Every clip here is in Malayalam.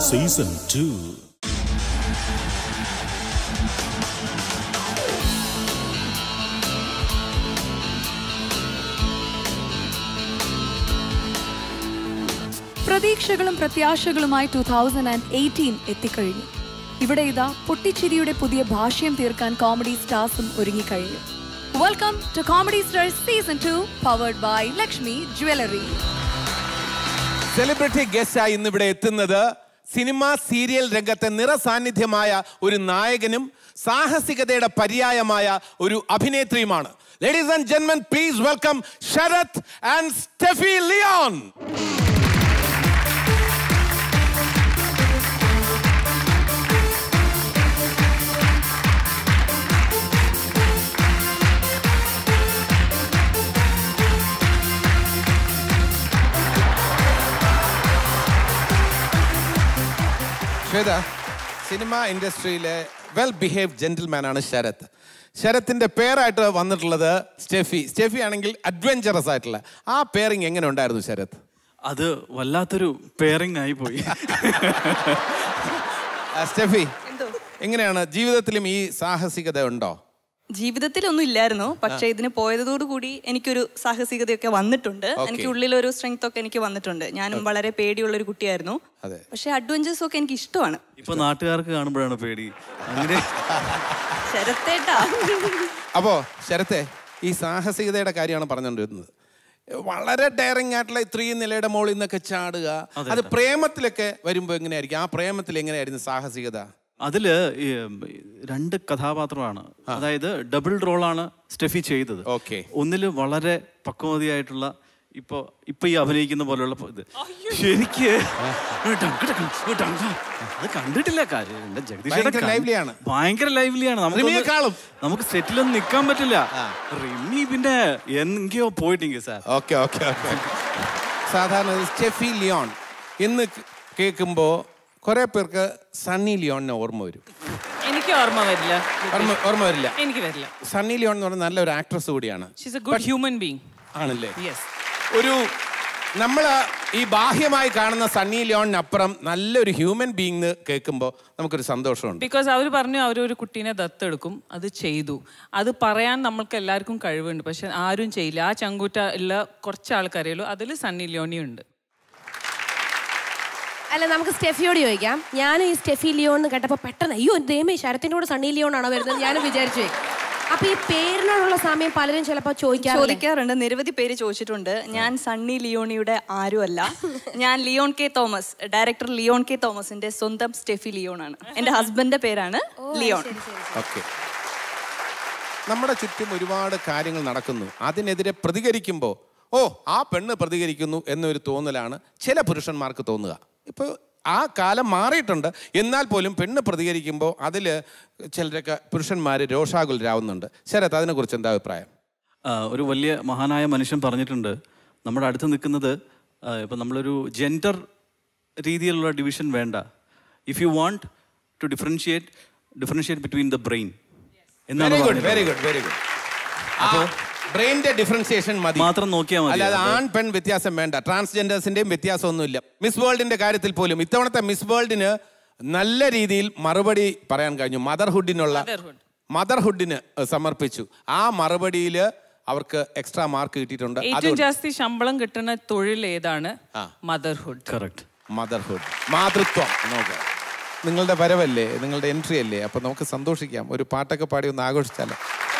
സീസൺ ടു പ്രതീക്ഷകളും പ്രത്യാശകളുമായി ടൂ തൗസൻഡ് ആൻഡ് എയ്റ്റീൻ എത്തിക്കഴിഞ്ഞു ഇവിടെ ഇതാ പൊട്ടിച്ചിരിയുടെ പുതിയ ഭാഷ്യം തീർക്കാൻ കോമഡി സ്റ്റാർസും ഒരുങ്ങിക്കഴിഞ്ഞു welcome to comedy stars season two powered by Lakshmi jewellery celebrity ഗസ്റ്റായി ഇന്ന് ഇവിടെ എത്തുന്നത് സിനിമ സീരിയൽ രംഗത്തെ നിറസാന്നിധ്യമായ ഒരു നായകനും സാഹസികതയുടെ പര്യായമായ ഒരു അഭിനേത്രിയുമാണ് ലേഡീസ് ആൻഡ് ജെന്മൻ please welcome Sarath and Steffi Leon Shweta cinema ഇൻഡസ്ട്രിയിലെ വെൽ ബിഹേവ് ജെന്റിൽമാൻ ആണ് ശരത് ശരത്തിന്റെ പേരായിട്ട് വന്നിട്ടുള്ളത് സ്റ്റെഫി സ്റ്റെഫി ആണെങ്കിൽ അഡ്വഞ്ചറസ് ആയിട്ടുള്ള ആ പേരിങ് എങ്ങനെ ഉണ്ടായിരുന്നു ശരത് അത് വല്ലാത്തൊരു പെയറിംഗ് ആയി പോയി ആ, സ്റ്റെഫി എങ്ങനെയാണ് ജീവിതത്തിലും ഈ സാഹസികത ഉണ്ടോ ജീവിതത്തിലൊന്നും ഇല്ലായിരുന്നു പക്ഷെ ഇതിന് പോയതോടുകൂടി എനിക്കൊരു സാഹസികതയൊക്കെ വന്നിട്ടുണ്ട് എനിക്ക് ഉള്ളിലൊരു സ്ട്രെങ്ത് ഒക്കെ എനിക്ക് വന്നിട്ടുണ്ട് ഞാനും വളരെ പേടിയുള്ള ഒരു കുട്ടിയായിരുന്നു അതെ. പക്ഷെ അഡ്വഞ്ചേഴ്സ് ഒക്കെ എനിക്ക് ഇഷ്ടമാണ് ഇപ്പൊ നാട്ടുകാർക്ക് കാണുമ്പോഴാണ് പേടി അങ്ങനെ ശരത്തേട്ടാ അപ്പോ ശരത്തെ ഈ സാഹസികതയുടെ കാര്യമാണ് പറഞ്ഞുകൊണ്ടിരുന്നത് വളരെ ഡയറിങ് ആയിട്ടുള്ള ഇത്രയും നിലയുടെ മുകളിൽ നിന്നൊക്കെ ചാടുക അത് പ്രേമത്തിലൊക്കെ വരുമ്പോ എങ്ങനെയായിരിക്കും ആ പ്രേമത്തിൽ എങ്ങനെയായിരുന്നു സാഹസികത അതില് ഈ രണ്ട് കഥാപാത്രമാണ് അതായത് ഡബിൾ റോളാണ് സ്റ്റെഫി ചെയ്തത് Okay. ഒന്നില് വളരെ പക്വതയായിട്ടുള്ള ഇപ്പൊ ഇപ്പൊ ഈ അഭിനയിക്കുന്ന പോലെയുള്ള ഇത് ശരിക്ക് ടങ്ക് ടങ്ക് ടങ്ക്. അത് കണ്ടിട്ടില്ല കാര്യം എന്റെ ജഗദീഷ് ഭയങ്കര ഏട്ടാ lively ആണ്. ഭയങ്കര ലൈവ്ലിയാണ് റിമിയെക്കാളും? നമുക്ക് സെറ്റിലൊന്നും നിൽക്കാൻ പറ്റില്ല റിമി പിന്നെ എങ്കയോ പോയിട്ടെങ്കിൽ സാർ ഓക്കെ ഓക്കെ ഓക്കെ സാധാരണ സ്റ്റെഫി ലിയോൺ എന്ന് കേൾക്കുമ്പോൾ കുറെ പേർക്ക് സണ്ണി ലിയോണിനെ ഓർമ്മ വരും എനിക്ക് ഓർമ്മ വരില്ല ഓർമ്മ ഓർമ്മ വരില്ല എനിക്ക് വരില്ല സണ്ണി ലിയോൺ എന്ന് പറഞ്ഞ നല്ലൊരു ആക്ട്രസ് കൂടിയാണ് she's a good human being ആണല്ലേ യെസ് ഒരു നമ്മൾ ഈ ബാഹ്യമായി കാണുന്ന സണ്ണി ലിയോണിനപ്പുറം നല്ലൊരു ഹ്യൂമൻ ബീങ് കേൾക്കുമ്പോൾ നമുക്കൊരു സന്തോഷമുണ്ട് ബിക്കോസ് അവർ പറഞ്ഞു അവരൊരു കുട്ടീനെ ദത്തെടുക്കും അത് ചെയ്തു അത് പറയാൻ നമ്മൾക്ക് എല്ലാവർക്കും കഴിവുണ്ട് പക്ഷെ ആരും ചെയ്യില്ല ആ ചങ്കൂറ്റ ഉള്ള കുറച്ച് ആൾക്കാരേയുള്ളൂ അതിൽ സണ്ണി ലിയോണി ഉണ്ട് അല്ല നമുക്ക് സ്റ്റെഫിയോട് ചോദിക്കാം ഞാനും ഈ സ്റ്റെഫി ലിയോൺ എന്ന് കേട്ടപ്പോൾ പെട്ടെന്ന് അയ്യോ ദൈവമേ ശരത്തിന്റെ കൂടെ സണ്ണി ലിയോൺ ആണോ വരുന്നത് ഞാനും വിചാരിച്ചു പോയി. അപ്പൊ ഈ പേരിനോടുള്ള സമയം പലരും ചിലപ്പോൾ ചോദിക്കാറില്ല ചോദിക്കാറുണ്ട് നിരവധി പേര് ചോദിച്ചിട്ടുണ്ട് ഞാൻ സണ്ണി ലിയോണിയുടെ ആരുമല്ല ഞാൻ Leon K Thomas director Leon K തോമസിന്റെ സ്വന്തം സ്റ്റെഫി ലിയോൺ ആണ് എന്റെ ഹസ്ബൻഡിന്റെ പേരാണ് ലിയോൺ ഓക്കെ നമ്മുടെ ചുറ്റും ഒരുപാട് കാര്യങ്ങൾ നടക്കുന്നു അതിനെതിരെ പ്രതികരിക്കുമ്പോൾ ഓ ആ പെണ്ണ് പ്രതികരിക്കുന്നു എന്നൊരു തോന്നലാണ് ചില പുരുഷന്മാർക്ക് തോന്നുക ഇപ്പോൾ ആ കാലം മാറിയിട്ടുണ്ട് എന്നാൽ പോലും പെണ്ണ് പ്രതികരിക്കുമ്പോൾ അതിൽ ചിലരൊക്കെ പുരുഷന്മാർ രോഷാകുലരാവുന്നുണ്ട് ശരത് അതിനെക്കുറിച്ച് എന്താ അഭിപ്രായം ആ, ഒരു വലിയ മഹാനായ മനുഷ്യൻ പറഞ്ഞിട്ടുണ്ട് നമ്മുടെ അടുത്ത് നിൽക്കുന്നത് ആ, ഇപ്പം നമ്മളൊരു ജെൻഡർ രീതിയിലുള്ള ഡിവിഷൻ വേണ്ട if you want to differentiate differentiate between the brain എന്നാണ് വെരി ഗുഡ് പറഞ്ഞിട്ടുള്ളത്. വെരി ഗുഡ് വെരി ഗുഡ് അപ്പോൾ ബ്രെയിനിന്റെ ഡിഫറൻസിയേഷൻ മതി മാത്രം നോക്കിയാൽ മതി. അല്ലാതെ അത് ആൺ പെൺ വ്യത്യാസം വേണ്ട ട്രാൻസ്ജെൻഡേഴ്സിന്റെയും വ്യത്യാസമൊന്നുമില്ല മിസ് വേൾഡിന്റെ കാര്യത്തിൽ പോലും ഇത്തവണത്തെ മിസ് വേൾഡിന് നല്ല രീതിയിൽ മറുപടി പറയാൻ കഴിഞ്ഞു മദർഹുഡിനുള്ള Motherhood. മദർഹുഡിന് സമർപ്പിച്ചു ആ മറുപടിയിൽ അവർക്ക് എക്സ്ട്രാ മാർക്ക് കിട്ടിയിട്ടുണ്ട് ഏറ്റവും ജാസ്തി ശമ്പളം കിട്ടുന്ന തൊഴിൽ ഏതാണ് മദർഹുഡ് കറക്റ്റ് മദർഹുഡ് മാതൃത്വം നോക്കുക നിങ്ങളുടെ വരവല്ലേ നിങ്ങളുടെ എൻട്രി അല്ലേ അപ്പൊ നമുക്ക് സന്തോഷിക്കാം ഒരു പാട്ടൊക്കെ പാടി ഒന്ന് ആഘോഷിച്ചാലോ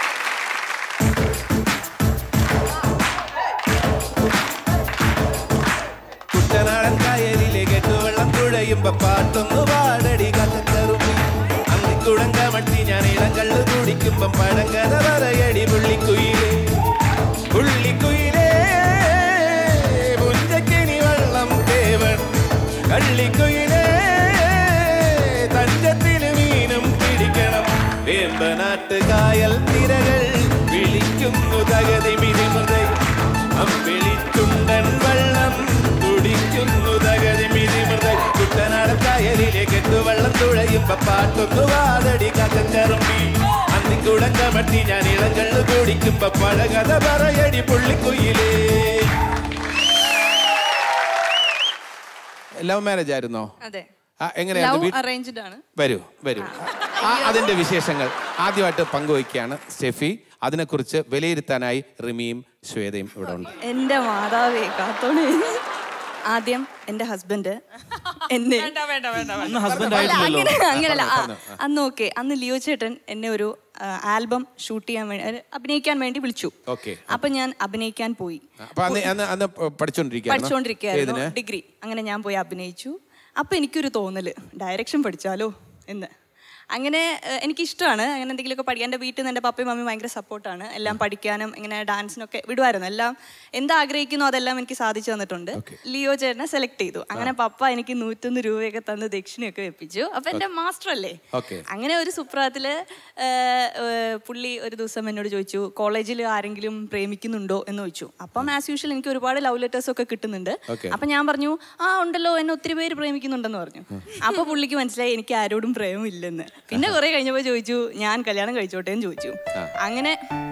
കുട്ടനാടൻ കായലിലെ കെട്ടുവെള്ളം തുഴയുമ്പോ പാട്ടൊന്നു പാടടി കത്തക്കറുമ്പി അന്നിക്കുടം കമഴ്ത്തി ഞാൻ ഇളം കള്ളു കുടിക്കുമ്പം പഴങ്കഥ പറയടി പുള്ളിക്കുയിലേ പുള്ളിക്കുയിലേ പുഞ്ചക്കിനി വെള്ളം തേവൻ കള്ളിക്കുയിലേ തഞ്ചത്തിന് മീനും പിടിക്കണം വേമ്പനാട്ട് കായൽ തിരകൾ വിളിക്കുന്നു തകതി മിതിമൃതൈ അമ്പിളിച്ചുണ്ടൻ വെള്ളം തുടിക്കുന്നു തകതി മിതിമൃതൈ കുട്ടനാടൻ കായലിലെ കെട്ടുവെള്ളം തുഴയുമ്പോ പാട്ടൊന്നു വാതടി കഥച്ചറുമ്പി അന്നിക്കുടം കമട്ടി ഞാൻ ഇളങ്കള്ളു കുടിക്കുമ്പോ പഴകഥ പറയടി പുള്ളിക്കുയിലേ ലവ് മാരേജ് ആയിരുന്നോ അതെ ആ, എങ്ങനെയാണ് ലവ് വീ- അറേഞ്ച്ഡ് ആണ് വരൂ വരൂ ആ, അതിന്റെ വിശേഷങ്ങൾ ആദ്യമായിട്ട് പങ്കുവയ്ക്കുകയാണ് സ്റ്റെഫി അതിനെക്കുറിച്ച് വിലയിരുത്താനായി റിമിയും ശ്വേതയും ഇവിടെ ഉണ്ട് എന്റെ മാതാവേ കാത്തോണേ ആദ്യം എന്റെ ഹസ്ബൻഡ് എന്നെ വേണ്ട വേണ്ട വേണ്ട വേണ്ട. അന്ന് ഹസ്ബൻഡ് അല്ല, ആയിട്ടില്ലല്ലോ അങ്ങനെ അങ്ങനല്ല ആ, അന്ന് ഓക്കെ അന്ന് ലിയോ ചേട്ടൻ എന്നെ ഒരു ആൽബം ഷൂട്ട് ചെയ്യാൻ വേണ്ടി അഹ് അഭിനയിക്കാൻ വേണ്ടി വിളിച്ചു ഓക്കെ അപ്പൊ ഞാൻ അഭിനയിക്കാൻ പോയി അപ്പൊ അന്ന് അന്ന് അന്ന് പഠിച്ചോണ്ടിരിക്കുകയായിരുന്നു പഠിച്ചുകൊണ്ടിരിക്കുകയായിരുന്നു ഏതിന് ഡിഗ്രി അങ്ങനെ ഞാൻ പോയി അഭിനയിച്ചു അപ്പൊ എനിക്കൊരു തോന്നല് ഡയറക്ഷൻ പഠിച്ചാലോ എന്ന് അങ്ങനെ ഏഹ്, എനിക്കിഷ്ടമാണ് അങ്ങനെ എന്തെങ്കിലുമൊക്കെ പഠിക്കാൻ എൻ്റെ വീട്ടിൽ നിന്ന് എൻ്റെ പപ്പയും മമ്മിയും ഭയങ്കര സപ്പോർട്ടാണ് എല്ലാം പഠിക്കാനും ഇങ്ങനെ ഡാൻസിനൊക്കെ വിടുമായിരുന്നു എല്ലാം എന്താഗ്രഹിക്കുന്നോ അതെല്ലാം എനിക്ക് സാധിച്ചു തന്നിട്ടുണ്ട് ലിയോ ചേട്ടനെ സെലക്ട് ചെയ്തു അങ്ങനെ പപ്പ എനിക്ക് നൂറ്റൊന്ന് രൂപയൊക്കെ തന്ന് ദക്ഷിണയൊക്കെ വെപ്പിച്ചു അപ്പൊ എൻ്റെ മാസ്റ്റർ അല്ലേ Okay. അങ്ങനെ ഒരു സുപ്രാത്തില് ഏഹ്, ഏഹ്, പുള്ളി ഒരു ദിവസം എന്നോട് ചോദിച്ചു കോളേജിൽ ആരെങ്കിലും പ്രേമിക്കുന്നുണ്ടോ എന്ന് ചോദിച്ചു അപ്പം ആസ് യൂഷ്വൽ എനിക്ക് ഒരുപാട് ലവ് ലെറ്റേഴ്സ് ഒക്കെ കിട്ടുന്നുണ്ട് Okay. അപ്പൊ ഞാൻ പറഞ്ഞു ആ ഉണ്ടല്ലോ എന്നെ ഒത്തിരി പേര് പ്രേമിക്കുന്നുണ്ടെന്ന് പറഞ്ഞു അപ്പൊ പുള്ളിക്ക് മനസ്സിലായി എനിക്ക് ആരോടും പ്രേമമില്ലെന്ന് പിന്നെ കുറെ കഴിഞ്ഞപ്പോ ചോദിച്ചു ഞാൻ കല്യാണം കഴിച്ചോട്ടെ എന്ന് ചോദിച്ചു അങ്ങനെ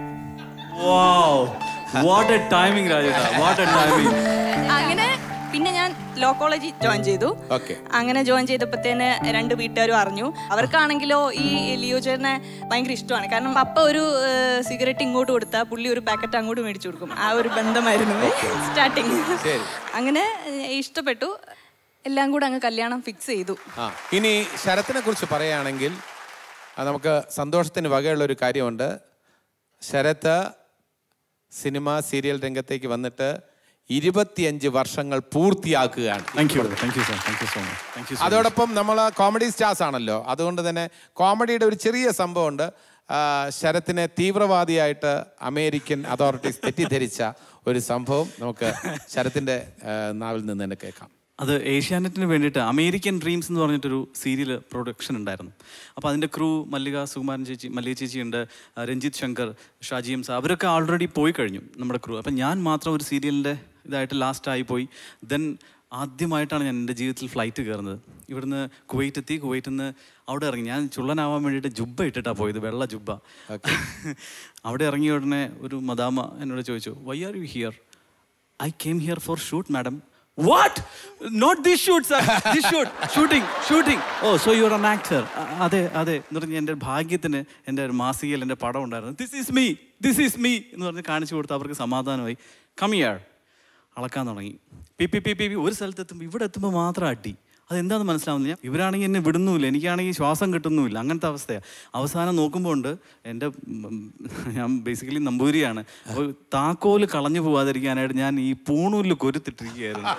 വാട്ട് എ ടൈമിംഗ് രാജേട്ടാ വാട്ട് എ ടൈമിംഗ് അങ്ങനെ പിന്നെ ഞാൻ ലോ കോളേജിൽ ജോയിൻ ചെയ്തു Okay. അങ്ങനെ ജോയിൻ ചെയ്തപ്പോഴത്തേന് രണ്ട് വീട്ടുകാരും അറിഞ്ഞു അവർക്കാണെങ്കിലോ ഈ ലിയോ ചേട്ടനെ ഭയങ്കര ഇഷ്ടമാണ് കാരണം പപ്പ ഒരു സിഗരറ്റ് ഇങ്ങോട്ട് കൊടുത്താൽ പുള്ളി ഒരു പാക്കറ്റ് അങ്ങോട്ട് മേടിച്ചു കൊടുക്കും ആ ഒരു ബന്ധമായിരുന്നു സ്റ്റാർട്ടിങ് ശരി. അങ്ങനെ ഏഹ്, ഇഷ്ടപ്പെട്ടു എല്ലാം കൂടെ അങ്ങ് കല്യാണം ഫിക്സ് ചെയ്തു ആ ഇനി ശരത്തിനെ കുറിച്ച് പറയുകയാണെങ്കിൽ ആ, നമുക്ക് സന്തോഷത്തിന് വകയുള്ള ഒരു കാര്യമുണ്ട് ശരത്ത് സിനിമ സീരിയൽ രംഗത്തേക്ക് വന്നിട്ട് ഇരുപത്തിയഞ്ച് വർഷങ്ങൾ പൂർത്തിയാക്കുകയാണ് thank you thank you sir thank you so much thank you അതോടൊപ്പം നമ്മൾ കോമഡി സ്റ്റാർസ് ആണല്ലോ അതുകൊണ്ട് തന്നെ കോമഡിയുടെ ഒരു ചെറിയ സംഭവമുണ്ട് ആ, ശരത്തിനെ തീവ്രവാദിയായിട്ട് അമേരിക്കൻ അതോറിറ്റീസ് തെറ്റിദ്ധരിച്ച ഒരു സംഭവം നമുക്ക് ശരത്തിന്റെ ആ, നാവിൽ നിന്ന് തന്നെ കേൾക്കാം അത് ഏഷ്യാനെറ്റിന് വേണ്ടിയിട്ട് അമേരിക്കൻ ഡ്രീംസ് എന്ന് പറഞ്ഞിട്ടൊരു സീരിയൽ പ്രൊഡക്ഷൻ ഉണ്ടായിരുന്നു അപ്പോൾ അതിൻ്റെ ക്രൂ മല്ലിക സുകുമാരൻ ചേച്ചി മല്ലിക ചേച്ചി ഉണ്ട് ആ, രഞ്ജിത്ത് ശങ്കർ ഷാജി എം സാർ അവരൊക്കെ ഓൾറെഡി പോയി കഴിഞ്ഞു നമ്മുടെ ക്രൂ അപ്പം ഞാൻ മാത്രം ഒരു സീരിയലിൻ്റെ ഇതായിട്ട് ലാസ്റ്റായി പോയി ദെൻ ആദ്യമായിട്ടാണ് ഞാൻ എൻ്റെ ജീവിതത്തിൽ ഫ്ലൈറ്റ് കയറുന്നത് ഇവിടുന്ന് കുവൈറ്റ് എത്തി കുവൈറ്റിൽ നിന്ന് അവിടെ ഇറങ്ങി ഞാൻ ചുള്ളനാവാൻ വേണ്ടിയിട്ട് ജുബ്ബ ഇട്ടിട്ടാണ് പോയത് വെള്ള ജുബ്ബ അവിടെ ഇറങ്ങിയ ഉടനെ ഒരു മദാമ എന്നോട് ചോദിച്ചു why are you here I came here for shoot madam what not this shoot sir this shoot shooting shooting oh so you are an actor അതെ അതെ എന്ന് പറഞ്ഞ് എൻ്റെ ഭാഗ്യത്തിന് എൻ്റെ ഒരു മാസികയിൽ എൻ്റെ പടം ഉണ്ടായിരുന്നു this is me this is me എന്ന് പറഞ്ഞ് കാണിച്ചു കൊടുത്ത് അവർക്ക് സമാധാനമായി കമ്മിയാൾ അളക്കാൻ തുടങ്ങി പി പി പി പി പി ഒരു സ്ഥലത്ത് എത്തുമ്പോൾ ഇവിടെ എത്തുമ്പോൾ മാത്രം അടി അതെന്താണെന്ന് മനസ്സിലാവുന്നില്ല ഇവരാണെങ്കിൽ എന്നെ വിടുന്നുമില്ല എനിക്കാണെങ്കിൽ ശ്വാസം കിട്ടുന്നുമില്ല അങ്ങനത്തെ അവസ്ഥയാണ് അവസാനം നോക്കുമ്പോൾ ഉണ്ട് എൻ്റെ ഉം, ഞാൻ ബേസിക്കലി നമ്പൂരിയാണ് അപ്പോൾ താക്കോല് കളഞ്ഞു പോവാതിരിക്കാനായിട്ട് ഞാൻ ഈ പൂണൂരിൽ കൊരുത്തിട്ടിരിക്കുകയായിരുന്നു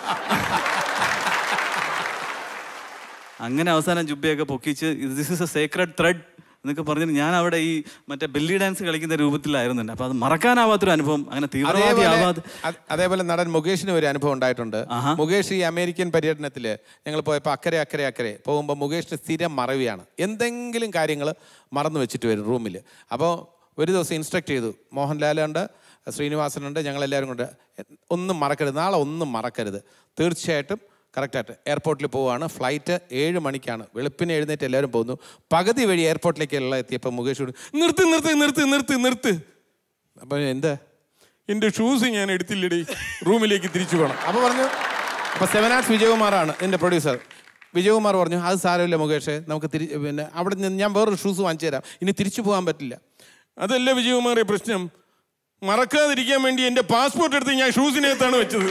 അങ്ങനെ അവസാനം ജുബയൊക്കെ പൊക്കിച്ച് this is a sacred thread എന്നൊക്കെ പറഞ്ഞിട്ട് ഞാൻ അവിടെ ഈ മറ്റേ ബെല്ലി ഡാൻസ് കളിക്കുന്ന രൂപത്തിലായിരുന്നു തന്നെ അപ്പൊ അത് മറക്കാനാവാത്തൊരു അനുഭവം അങ്ങനെ തീവ്രവാദി അതേപോലെ ആവാതെ അ- അതേപോലെ നടൻ മുകേഷിന് ഒരു അനുഭവം ഉണ്ടായിട്ടുണ്ട് മുകേഷ് ഈ അമേരിക്കൻ പര്യടനത്തിൽ ഞങ്ങൾ പോയപ്പോൾ അക്കരെ അക്കരെ അക്കരെ പോകുമ്പോൾ മുകേഷിന് സ്ഥിരം മറവിയാണ് എന്തെങ്കിലും കാര്യങ്ങൾ മറന്നു വെച്ചിട്ട് വരും റൂമിൽ അപ്പോൾ ഒരു ദിവസം ഇൻസ്ട്രക്ട് ചെയ്തു മോഹൻലാലുണ്ട് ശ്രീനിവാസനുണ്ട് ഞങ്ങളെല്ലാവരും കൊണ്ട് ഒന്നും മറക്കരുത് നാളെ ഒന്നും മറക്കരുത് തീർച്ചയായിട്ടും കറക്റ്റായിട്ട് എയർപോർട്ടിൽ പോവുകയാണ് ഫ്ലൈറ്റ് ഏഴ് മണിക്കാണ് വെളുപ്പിന് എഴുന്നേറ്റ് എല്ലാവരും പോകുന്നു പകുതി വഴി എയർപോർട്ടിലേക്കുള്ള എത്തിയപ്പോൾ മുകേഷ് കൂടി നിർത്ത് നിർത്ത് നിർത്ത് നിർത്ത് നിർത്ത് അപ്പം എന്താ എൻ്റെ ഷൂസ് ഞാൻ എടുത്തില്ലടി റൂമിലേക്ക് തിരിച്ചു പോകണം അപ്പോൾ പറഞ്ഞു അപ്പോൾ സെവൻ ആർട്സ് വിജയകുമാറാണ് എൻ്റെ പ്രൊഡ്യൂസർ വിജയകുമാർ പറഞ്ഞു അത് സാരമില്ല മുകേഷ് നമുക്ക് തിരി പിന്നെ അവിടെ നിന്ന് ഞാൻ വേറൊരു ഷൂസ് വാങ്ങിച്ചു തരാം ഇനി തിരിച്ചു പോകാൻ പറ്റില്ല അതല്ല വിജയകുമാറെ പ്രശ്നം മറക്കാതിരിക്കാൻ വേണ്ടി എൻ്റെ പാസ്പോർട്ട് എടുത്ത് ഞാൻ ഷൂസിനകത്താണ് വെച്ചത്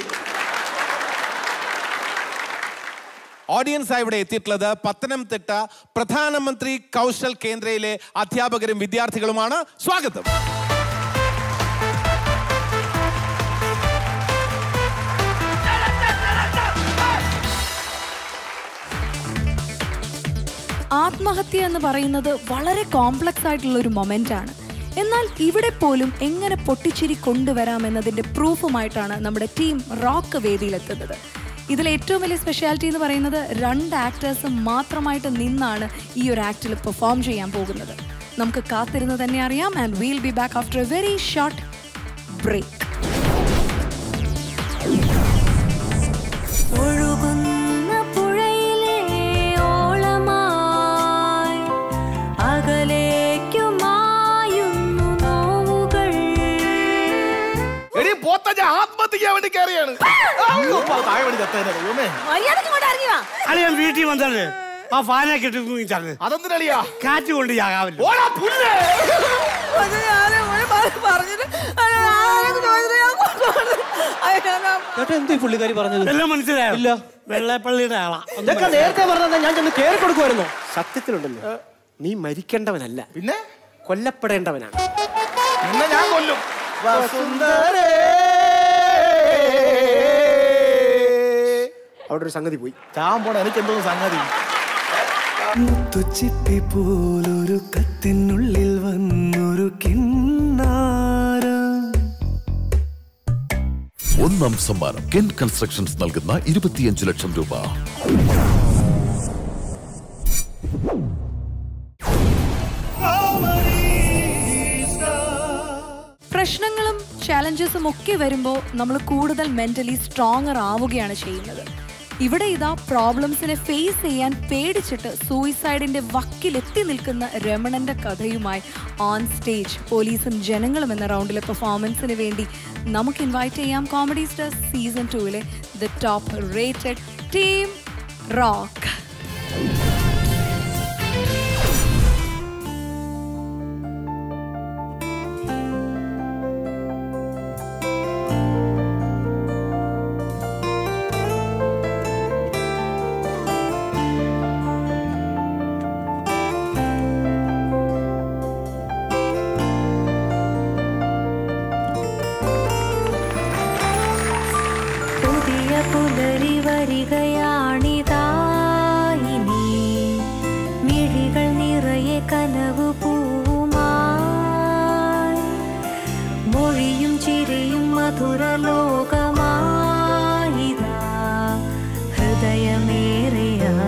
ഓഡിയൻസ് ഇവിടെ എത്തിയിട്ടുള്ളത് പത്തനംതിട്ട പ്രധാനമന്ത്രി കൗശൽ കേന്ദ്രയിലെ അധ്യാപകരും വിദ്യാർത്ഥികളുമാണ് സ്വാഗതം ആത്മഹത്യ എന്ന് പറയുന്നത് വളരെ കോംപ്ലക്സ് ആയിട്ടുള്ള ഒരു മൊമെന്റ് ആണ് എന്നാൽ ഇവിടെ പോലും എങ്ങനെ പൊട്ടിച്ചിരി കൊണ്ടുവരാം എന്നതിന്റെ പ്രൂഫുമായിട്ടാണ് നമ്മുടെ ടീം റോക്ക് വേദിയിലെത്തുന്നത് ഇതിൽ ഏറ്റവും വലിയ സ്പെഷ്യാലിറ്റി എന്ന് പറയുന്നത് രണ്ട് ആക്ടേഴ്സ് മാത്രമായിട്ട് നിന്നാണ് ഈ ഒരു ആക്ടിൽ പെർഫോം ചെയ്യാൻ പോകുന്നത് നമുക്ക് കാത്തിരുന്ന് തന്നെ അറിയാം and we'll be back after a very short break ഒഴുകുന്ന പുഴയിലെ ഓളമായി അകലേക്കുമായുന്നു നോവുകൾ എടി പോത്ത ഞാൻ ആത്മഹത്യ ചെയ്യാൻ വേണ്ടി കയറിയാണ് അയ്യോ, താഴെ വേണ്ടി ചത്തേനെ, ദൈവമേ. മര്യാദക്ക് ഇങ്ങോട്ട് ഇറങ്ങി വാ അളി ഞാൻ വീട്ടിൽ വന്നത് ആ ഫാനൊക്കെ ഇട്ട് തൂങ്ങി ചാക്ക് അതെന്തിനളിയാ കാറ്റ് കൊണ്ട് ചാകാവില്ല ഓടാ പുല്ലേ അത് ഞാൻ ഇവിടെ പ- പറഞ്ഞിട്ട് അത് ആരെങ്കിലും ചോദിച്ചിട്ട് ഞാൻ കൊണ്ടുപോകുന്നത്. അത് ഞാൻ ചേട്ടാ എന്തീ പുള്ളിക്കാരി പറഞ്ഞത് എല്ലാം മനസ്സിലായോ ഇല്ല. വെള്ളപ്പള്ളിയുടെ ആളാ ഒന്നും ഇതൊക്കെ നേരത്തെ പറഞ്ഞാ ഞാൻ ചെന്ന് കേറി കൊടുക്കുമായിരുന്നു സത്യത്തിലുണ്ടല്ലോ നീ മരിക്കേണ്ടവനല്ല പിന്നെ കൊല്ലപ്പെടേണ്ടവനാണ് നിന്നെ ഞാൻ കൊല്ലും അവിടെ ഒരു സംഗതി പോയി ചാൻ പോണ എനിക്ക് എന്തോ സംഗതി മുത്തുച്ചിപ്പി പോലൊരു കത്തിനുള്ളിൽ വന്നൊരു കിന്നാര ഒന്നാം സമ്മാനം കെൻ കൺസ്ട്രക്ഷൻസ് നൽകുന്ന ഇരുപത്തിയഞ്ച് ലക്ഷം രൂപ പ്രശ്നങ്ങളും ചാലഞ്ചസും ഒക്കെ വരുമ്പോൾ നമ്മൾ കൂടുതൽ മെന്റലി സ്ട്രോങ്ങർ ആവുകയാണ് ചെയ്യുന്നത് ഇവിടെ ഇതാ പ്രോബ്ലംസിനെ ഫേസ് ചെയ്യാൻ പേടിച്ചിട്ട് സൂയിസൈഡിന്റെ വക്കിലെത്തി നിൽക്കുന്ന രമണന്റെ കഥയുമായി ഓൺ സ്റ്റേജ് പോലീസും ജനങ്ങളും എന്ന റൗണ്ടിലെ പെർഫോമൻസിന് വേണ്ടി നമുക്ക് ഇൻവൈറ്റ് ചെയ്യാം കോമഡി സ്റ്റാർ സീസൺ ടൂവിലെ the top rated team rock പുതിയ പുലരി വരികയാണിതാ ഇനി മിഴികൾ നിറയെ കനവു പൂവുമായി മൊഴിയും ചിരിയും മധുര ലോകമായിതാ ഹൃദയമേറെ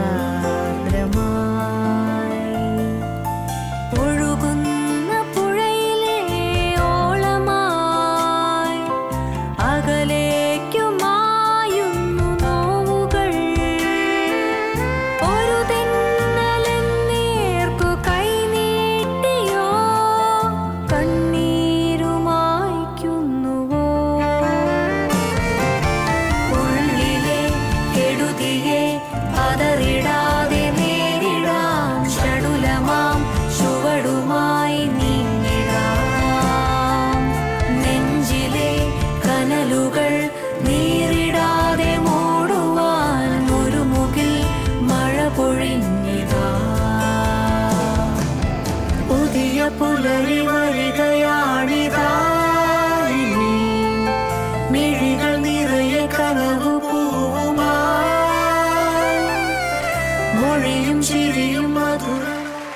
ആർദ്രമായി ഒഴുകുന്ന പുഴയിലെ ഓളമായി അകലേക്കുമായുന്നു നോവുകൾ ഒരു തെന്നലെന്നേർക്കു കൈനീട്ടിയോ കണ്ണീരുമായ്ക്കുന്നുവോ ഉള്ളിലെ കെടുതിയെ പതറിടാതെ നേരിടാം ഷടുലമാം ചുവടുമായി നീങ്ങിടാം നെഞ്ചിലെ കനലുകൾ നീറിടാതെ മൂടുവാൻ ഒരു മുകിൽ മഴ പൊഴിഞ്ഞിതാ പുതിയ പുലരി വരികയാണിതാ ഇനി മിഴികൾ നിറയെ കനവു പൂവുമായി മൊഴിയും ചിരിയും മധുരം